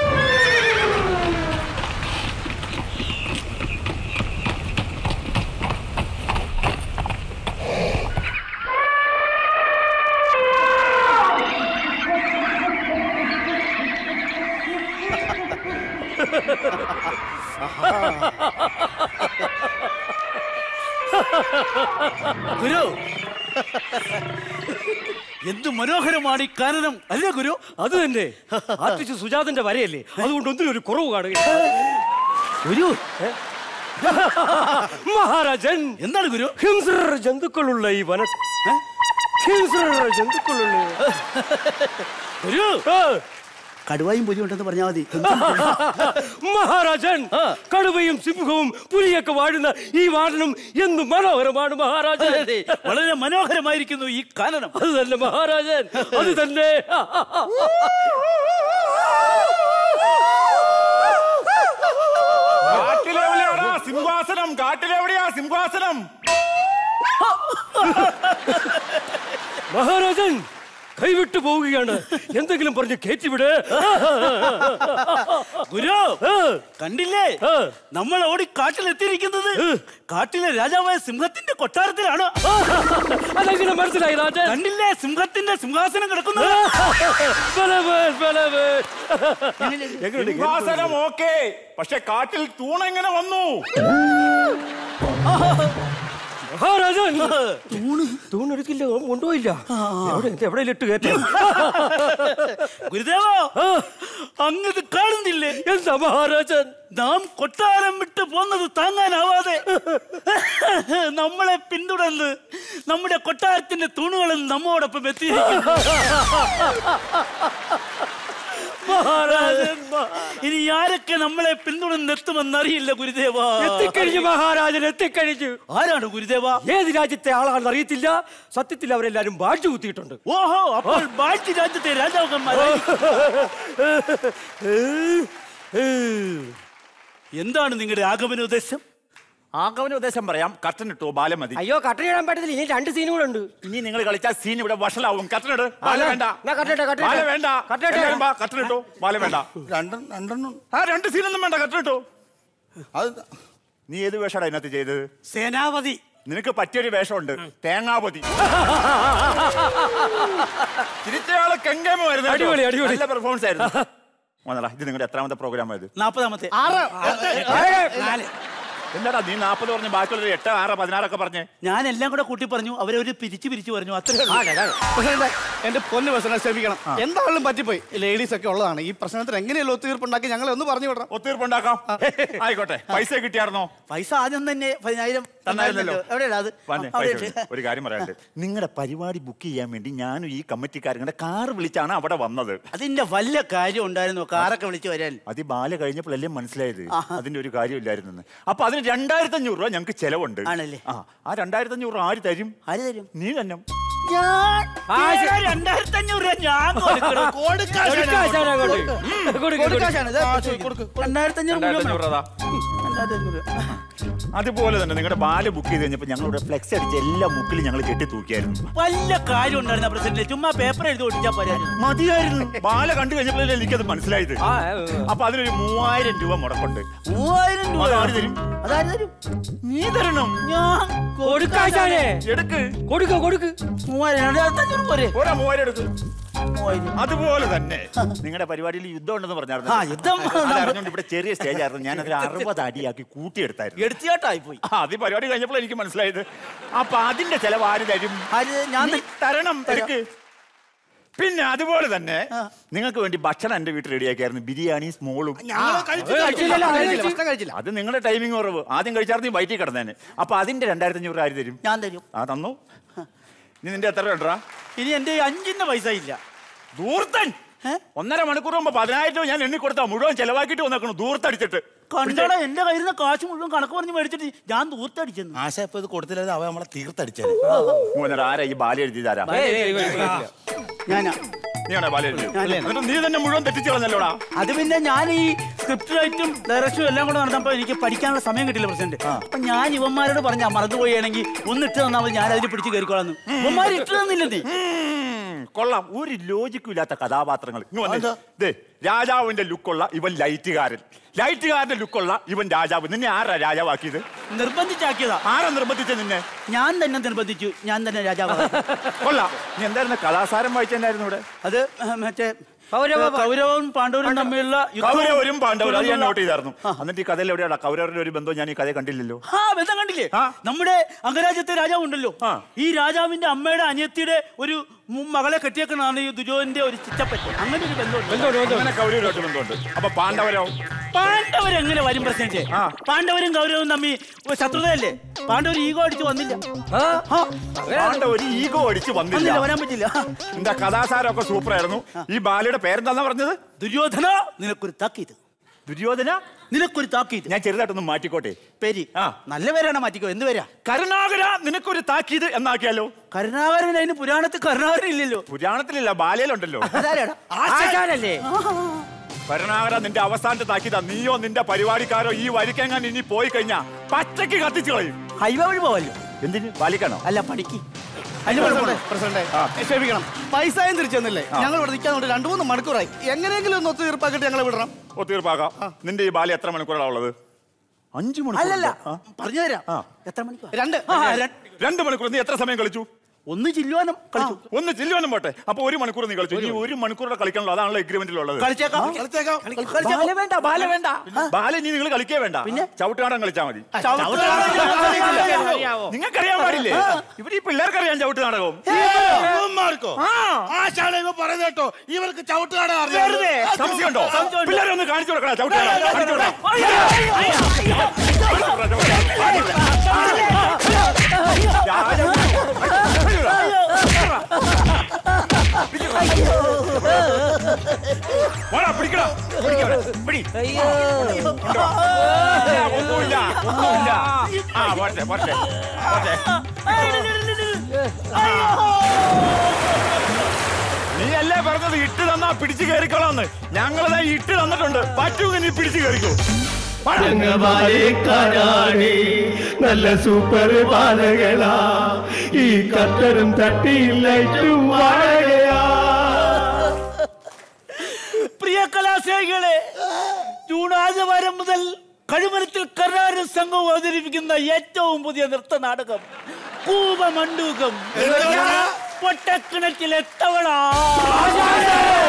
ഗുരു എന്ത് മനോഹരമാണ് ഈ കാനനം അല്ലേ ഗുരു അത് തന്നെ ആർട്ടിസ്റ്റ് സുജാതന്റെ വരയല്ലേ അതുകൊണ്ട് ഒന്നിനും ഒരു കുറവ് കാണുക ഗുരു മഹാരാജൻ എന്താണ് ഗുരു ഹിംസ്ര ജന്തുക്കളുള്ള ഈ വന ഹിംസ്ര ജന്തുക്കളുള്ള ഗുരു ആ, കടുവായും പുലി ഉണ്ടെന്ന് പറഞ്ഞാൽ മതി മഹാരാജൻ കടുവയും സിംഹവും പുലിയൊക്കെ വാഴുന്ന ഈ വാഴനം എന്ത് മനോഹരമാണ് മഹാരാജൻ വളരെ മനോഹരമായിരിക്കുന്നു ഈ കാനനം അത് തന്നെ മഹാരാജൻ അത് തന്നെ കാട്ടിലെവിടെയാടാ സിംഹാസനം കാട്ടിലെവിടെയാ സിംഹാസനം മഹാരാജൻ കൈവിട്ടു പോവുകയാണ് എന്തെങ്കിലും പറഞ്ഞ് കയറ്റിവിട് ഗുരു ആ, കണ്ടില്ലേ ആ. നമ്മൾ ഓടി കാട്ടിലെത്തിയിരിക്കുന്നത് കാട്ടിലെ രാജാവായ സിംഹത്തിന്റെ കൊട്ടാരത്തിലാണ് അതെങ്ങനെ മനസ്സിലായി രാജൻ കണ്ടില്ലേ സിംഹത്തിന്റെ സിംഹാസനം കിടക്കുന്നത് ബലവൻ, ബലവൻ. എങ്ങനെയുണ്ട്? സിംഹാസനം ഓക്കെ പക്ഷെ കാട്ടിൽ തൂണെങ്ങനെ വന്നു മഹാരാജൻ തൂണ് തൂണെടുക്കില്ല അവൻ കൊണ്ടുപോയില്ല എവിടെ എവിടെ ഇട്ട് കയറ്റാം ഗുരുദേവ അങ്ങത് കാണുന്നില്ലേ എന്താ മഹാരാജൻ നാം കൊട്ടാരം വിട്ട് പോന്നത് താങ്ങാനാവാതെ നമ്മളെ പിന്തുടർന്ന് നമ്മുടെ കൊട്ടാരത്തിന്റെ തൂണുകളും നമ്മോടൊപ്പം എത്തിയിരിക്കുന്നു മഹാരാജൻ ഇനി ആരൊക്കെ നമ്മളെ പിന്തുടർന്നെത്തുമെന്നറിയില്ല ഗുരുദേവ എത്തിക്കഴിഞ്ഞു മഹാരാജൻ എത്തിക്കഴിഞ്ഞു ആരാണ് ഗുരുദേവ ഏത് രാജ്യത്തെ ആളാണെന്ന് അറിയത്തില്ല സത്യത്തിൽ അവരെല്ലാരും ബാഡ്ജ് കുത്തിയിട്ടുണ്ട് ഓഹോ അപ്പോൾ ബാഴ്ച രാജ്യത്തെ രാജാക്കന്മാരായി എന്താണ് നിങ്ങളുടെ ആഗമന ഉദ്ദേശം ആഗമന ഉദ്ദേശം പറയാം കട്ടൻ ഇട്ടോ ബാല മതി അയ്യോ കട്ടൻ ഇടാൻ പറ്റത്തില്ല ഇനി രണ്ട് സീനും കൂടെ ഉണ്ട് ഇനി നിങ്ങൾ കളിച്ചാൽ സീൻ ഇവിടെ വഷളാവും കട്ടൻ ഇട് ബാല എന്നാ- വേണ്ട എന്നാ കട്ടൻ ഇട്ടോ, കട്ടൻ ബാല ഇട്ടോ. വേണ്ട കട്ടൻ ഇട്ടോ. എല്ലാവരും വാ, കട്ടൻ ഇട്ടോ ബാല വേണ്ട രണ്ടെണ്ണം രണ്ടെണ്ണം ആ രണ്ട് സീനൊന്നും വേണ്ട കട്ടൻ ഇട്ടോ അത് നീ ഏത് വേഷമാണ് അതിനകത്ത് ചെയ്തത് സേനാപതി നിനക്ക് പറ്റിയൊരു വേഷമുണ്ട് തേങ്ങാപതി തിരിച്ചയാള് കെങ്കേമായിരുന്നു കേട്ടോ. അടിപൊളി, അടിപൊളി. നല്ല പെർഫോമൻസ് ആയിരുന്നു വന്നടാ ഇത് നിങ്ങളുടെ എത്രാമത്തെ പ്രോഗ്രാം ആയത് നാൽപ്പതാമത്തെ നാല് എന്താടാ നീ നാൽപ്പത് പറഞ്ഞ് ബാക്കിയുള്ളവർ എട്ട് ആറ് പതിനാറൊക്കെ പറഞ്ഞേ ഞാൻ എല്ലാം കൂടെ കൂട്ടി പറഞ്ഞു അവരൊരു പിരിച്ചു പിരിച്ചു പറഞ്ഞു അത്രേ ഉള്ളൂ. പ്രസിഡന്റ് എന്റെ പൊന്ന് പ്രസിഡന്റ് ക്ഷമിക്കണം എന്താണെങ്കിലും പറ്റിപ്പോയി ലേഡീസ് ഒക്കെ ഉള്ളതാണ് ഈ പ്രശ്നത്തിന് എങ്ങനെയല്ലോ ഒത്തുതീർപ്പുണ്ടാക്കി ഞങ്ങളെ ഒന്ന് പറഞ്ഞു വിടണം ഒത്തീർപ്പുണ്ടാക്കാം ആയിക്കോട്ടെ പൈസ കിട്ടിയായിരുന്നോ പൈസ ആദ്യം തന്നെ പതിനായിരം തന്നായിരുന്നല്ലോ. എവിടെയാണ് അത് വന്നേ, അവിടെ പൈസ ഉണ്ട്. ഉണ്ട്. ഒരു കാര്യം പറയാനുണ്ട് നിങ്ങളുടെ പരിപാടി ബുക്ക് ചെയ്യാൻ വേണ്ടി ഞാനും ഈ കമ്മിറ്റിക്കാരുടെ കാർ വിളിച്ചാണ് അവിടെ വന്നത് അതിന്റെ വല്ല കാര്യം ഉണ്ടായിരുന്നു കാറൊക്കെ വിളിച്ചു വരാൻ അത് ഈ ബാല കഴിഞ്ഞപ്പോഴല്ലേ മനസ്സിലായത് അതിന്റെ ഒരു കാര്യമില്ലായിരുന്നു അപ്പൊ അതിന് രണ്ടായിരത്തി അഞ്ഞൂറ് രൂപ ഞങ്ങൾക്ക് ചെലവുണ്ട് ആണല്ലേ? ആ ആ രണ്ടായിരത്തി അഞ്ഞൂറ് രൂപ ആര് തരും ആര് തരും നീ തന്നെ ഞാൻ രണ്ടായിരത്തി അഞ്ഞൂറ് രൂപ ഞാൻ കൊടുക്കണം. കൊടുക്കാശാൻ അങ്ങോട്ട്. കൊടുക്ക്, കൊടുക്ക്. കൊടുക്കാശാണ്. ഇത് രണ്ടായിരത്തി അഞ്ഞൂറ് രണ്ടായിരത്തി മുഴുവൻ അഞ്ഞൂറ് രൂപ രണ്ടായിരത്തി അഞ്ഞൂറ് രൂപ. അതുപോലെ തന്നെ നിങ്ങളുടെ ബാല ബുക്ക് ചെയ്ത് കഴിഞ്ഞപ്പോൾ ഞങ്ങളുടെ ഫ്ലെക്സ് അടിച്ച് എല്ലാ മുക്കിലും ഞങ്ങൾ കെട്ടി തൂക്കിയായിരുന്നു വല്ല കാര്യം ഉണ്ടായിരുന്ന പ്രസിഡന്റ് ചുമ്മാ പേപ്പർ എഴുതി ഒട്ടിച്ചാ പോരാ മതിയായിരുന്നു ബാല കണ്ടു കഴിഞ്ഞപ്പോഴല്ലേ എനിക്കത് മനസ്സിലായത് ആ, ആ, ആ. അപ്പൊ അതിനൊരു മൂവായിരം രൂപ മുടക്കുണ്ട് മൂവായിരം രൂപ അതാര് തരും? അതാര് തരും നീ തരണം ഞാൻ കൊടുക്കാശാനെ എടുക്ക് കൊടുക്ക കൊടുക്ക് മൂവായിരം രണ്ടായിരത്തി അഞ്ഞൂറ് പോരെ പോരാ മൂവായിരം എടുക്ക് മൂവായിരം അതുപോലെ തന്നെ നിങ്ങളുടെ പരിപാടിയിൽ യുദ്ധം ഉണ്ടെന്ന് പറഞ്ഞായിരുന്നു ആ, യുദ്ധം അത് അറിഞ്ഞുകൊണ്ട് ഇവിടെ ചെറിയ സ്റ്റേജ് ആയിരുന്നു ഞാൻ അതിൽ അറുപത് അടിയാക്കി കൂട്ടിയെടുത്തായിരുന്നു എടുത്തിയാട്ടായി പോയി ആ, അത് ഈ പരിപാടി കഴിഞ്ഞപ്പോൾ എനിക്ക് മനസ്സിലായത് അപ്പൊ അതിന്റെ ചെലവ് ആര് തരും ആര് ഞാൻ നീ തരണം തിരക്ക് പിന്നെ അതുപോലെ തന്നെ നിങ്ങൾക്ക് വേണ്ടി ഭക്ഷണം എന്റെ വീട്ടിൽ റെഡിയാക്കിയായിരുന്നു ബിരിയാണി സ്മോളും കഴിച്ചില്ലല്ലോ, കഴിച്ചില്ല. ഭക്ഷണം കഴിച്ചില്ല അത് നിങ്ങളുടെ ടൈമിംഗ് കുറവ് ആദ്യം കഴിച്ചാർന്ന് വയറ്റിൽ കിടന്നേനെ അപ്പൊ അതിന്റെ രണ്ടായിരത്തി അഞ്ഞൂറ് ആര് തരും ഞാൻ തരും ആ തന്നു ഇനി നിന്റെ എത്ര രൂപ ഇനി എന്റെ ഈ അഞ്ചിന്റെ പൈസ ഇല്ല ദൂർത്തൻ ഒന്നര മണിക്കൂർ മുമ്പ് പതിനായിരം രൂപ ഞാൻ എണ്ണി കൊടുത്താ മുഴുവൻ ചെലവാക്കിയിട്ട് വന്നേക്കണു ദൂർത്തടിച്ചിട്ട് കണ്ടോടാ എന്റെ കയ്യിൽ നിന്ന് കാശ് മുഴുവൻ കണക്ക് പറഞ്ഞ് മേടിച്ചിട്ട് ഞാൻ ദൂർത്തടിച്ചെന്ന് ആശ ഇപ്പൊ ഇത് കൊടുത്തില്ലാതെ അവ നമ്മളെ തീർത്തടിച്ചാൽ മൂന്നര ആരാ ഈ ബാല എഴുതിയതാരാ ഏയ്, ഏയ്, ഏയ്, ഏയ്. ഞാനാ നീയാണോ ബാല എഴുതിയത് എന്നിട്ട് നീ തന്നെ മുഴുവൻ തെറ്റിച്ച് കളഞ്ഞല്ലോടാ അത് പിന്നെ ഞാൻ ഈ സ്ക്രിപ്റ്റ് റൈറ്റും ഡയറക്ഷനും എല്ലാം കൂടെ നടന്നപ്പോ എനിക്ക് പഠിക്കാനുള്ള സമയം കിട്ടില്ല പ്രസിഡന്റ് അപ്പൊ ഞാൻ ഇവന്മാരോട് പറഞ്ഞ മറന്നുപോയാണെങ്കിൽ ഒന്ന് ഇട്ട് തന്നാൽ മതി ഞാൻ അതിൽ പിടിച്ച് കയറിക്കോളാന്ന് ഇവന്മാർ ഇട്ട് തന്നില്ല നീ ഉം, കൊള്ളാം ഒരു ലോജിക്കും ഇല്ലാത്ത കഥാപാത്രങ്ങൾ ഇങ്ങ് വന്നേ. ദേ രാജാവിന്റെ ലുക്കുള്ള ഇവൻ ലൈറ്റുകാരൻ ലൈറ്റുകാരന്റെ ലുക്കുള്ള ഇവൻ രാജാവ് നിന്നെ ആരാ രാജാവാക്കിയത് നിർബന്ധിച്ചാക്കിയതാ ആരാ നിർബന്ധിച്ച നിന്നെ ഞാൻ തന്നെ നിർബന്ധിച്ചു ഞാൻ തന്നെ രാജാവ് കൊള്ളാം നീ എന്തായിരുന്നു കലാസാരം വായിച്ചെന്നായിരുന്നു ഇവിടെ അത് മറ്റേ കൗരവവും പാണ്ഡവരും തമ്മിലുള്ള യുദ്ധവും കൗരവരും പാണ്ഡവരും അത് ഞാൻ തുടർന്നുള്ള- നോട്ട് ചെയ്തായിരുന്നു എന്നിട്ട് ഈ കഥയിൽ എവിടെയാണ് കൗരവരുടെ ഒരു ബന്ധം ഞാൻ ഈ കഥ കണ്ടില്ലല്ലോ ആ ബന്ധം കണ്ടില്ലേ നമ്മുടെ അംഗരാജ്യത്തെ രാജാവ് ഉണ്ടല്ലോ ഈ രാജാവിന്റെ അമ്മയുടെ അനിയത്തിയുടെ ഒരു മു- മകളെ കെട്ടിയേക്കണതാണ് ഈ ദുര്യോധന്റെ ഒരു ചിറ്റപ്പറ്റ് അങ്ങനെ ഒരു ബന്ധമുണ്ട് അങ്ങനെ കൗരവരുമായിട്ട് ബന്ധമുണ്ട് അപ്പൊ പാണ്ഡവരോ പാണ്ഡവർ എങ്ങനെ വരും പ്രസിഡന്റ് പാണ്ഡവരും കൗരവരും തമ്മിൽ ഒരു ശത്രുതയല്ലേ പാണ്ഡവർ ഈഗോ അടിച്ച് വന്നില്ല ആ. പാണ്ഡവര് ഈഗോ അടിച്ച് വന്നില്ല വന്നില്ല വരാൻ പറ്റില്ല എന്താ കഥാസാരമൊക്കെ സൂപ്പർ ആയിരുന്നു ഈ ബാലയുടെ പേരെന്താന്നാ പറഞ്ഞത് ദുര്യോധന നിനക്കൊരു താക്കീത് ദുര്യോധന നിനക്കൊരു താക്കീത് ഞാൻ ചെറുതായിട്ടൊന്ന് മാറ്റിക്കോട്ടെ പേര് ആ നല്ല പേരാണ് മാറ്റിക്കോ എന്ത് പേരാ കരുണാകര നിനക്കൊരു താക്കീത് എന്നാക്കിയാലോ കരുണാകരൻ അതിന് പുരാണത്തിൽ കരുണാകരൻ ഇല്ലല്ലോ പുരാണത്തിലില്ല ബാലയിലുണ്ടല്ലോ അതാരാടാ ആശാനല്ലേ കരുണാകര നിന്റെ അവസാനത്തെ താക്കീതാ നീയോ നിന്റെ പരിപാടിക്കാരോ ഈ വരിക്കെങ്ങാൻ ഇനി പോയി കഴിഞ്ഞാ പച്ചക്ക് കത്തിച്ചു കളയും ഹൈവേ വഴി പോവല്ലോ എന്തിന് ബാലിക്കാണോ അല്ല പഠിക്ക് അതിന് പ്രസിഡന്റ്, പ്രസിഡന്റ് ക്ഷമിക്കണം പൈസയും തിരിച്ചു തന്നില്ലേ ഞങ്ങൾ ഇവിടെ നിൽക്കാൻ കൊണ്ട് രണ്ടു മൂന്ന് മണിക്കൂറായി എങ്ങനെയെങ്കിലും ഒന്ന് ഒത്തുതീർപ്പാക്കിയിട്ട് ഞങ്ങളെ വിടണം ഒത്തീർപ്പാക്കാം നിന്റെ ഈ ബാലി എത്ര മണിക്കൂറാണ് ഉള്ളത് അഞ്ചു മണിക്കൂർ അല്ലല്ല പറഞ്ഞു തരാം എത്ര മണിക്കൂർ രണ്ട് ആ, ര- രണ്ട് മണിക്കൂർ നീ എത്ര സമയം കളിച്ചു ഒന്ന് ചില്ലുവാനും കളിച്ചു ഒന്ന് ചില്ലുവാനും പോട്ടെ അപ്പൊ ഒരു മണിക്കൂർ നീ കളിച്ചു ഇനി ഒരു മണിക്കൂറുടെ കളിക്കാനുള്ള അതാണല്ലോ എഗ്രിമെന്റിലുള്ളത് കളിച്ചേക്കാം ബാല വേണ്ട ബാല വേണ്ട ബാല ഇനി നിങ്ങൾ കളിക്കേ വേണ്ട പിന്നെ ചവിട്ടുകാടൻ കളിച്ചാൽ മതി അറിയാവോ നിങ്ങൾക്കറിയാൻ പാടില്ലേ ഇവിടെ ഈ പിള്ളേർക്കറിയാം ചവിട്ട് നാടകവും ഇവന്മാർക്കോ ആശാന ഇവ പറയുന്ന കേട്ടോ ഇവർക്ക് ചവിട്ടുകാട വെറുതെ. സംശയമുണ്ടോ സംശയമുണ്ട്. പിള്ളേരെ ഒന്ന് കാണിച്ചു കൊടുക്കണ ചവിട്ടുകാടൻ കാണിച്ചു കൊടുക്കണം പിടിക്കടാ പിടിക്കവിടെ പിടി കൊണ്ടുവാ. ഇല്ല, ഒന്നുമില്ല ഒന്നുമില്ല ആ പോട്ടെ പോട്ടെ പോട്ടെ നീ അല്ലേ പറഞ്ഞത് ഇട്ട് തന്നാ പിടിച്ചു കയറിക്കോളാന്ന് ഞങ്ങളതാ ഇട്ട് തന്നിട്ടുണ്ട് പറ്റുമെങ്കിൽ നീ പിടിച്ചു കയറിക്കോ ബാലേക്കാരാണേ നല്ല സൂപ്പർ ബാലകളാ ഈ കത്തരും തട്ടിയില്ലും വാഴയാ പ്രിയ കലാസ്നേഹികളെ ജൂൺ ആദ്യ വാരം മുതൽ കഴിമരത്തിൽ കരാറ് സംഘവും അവതരിപ്പിക്കുന്ന ഏറ്റവും പുതിയ നൃത്ത നാടകം കൂപമണ്ടൂകം പൊട്ടക്കിണറ്റിലെ തവള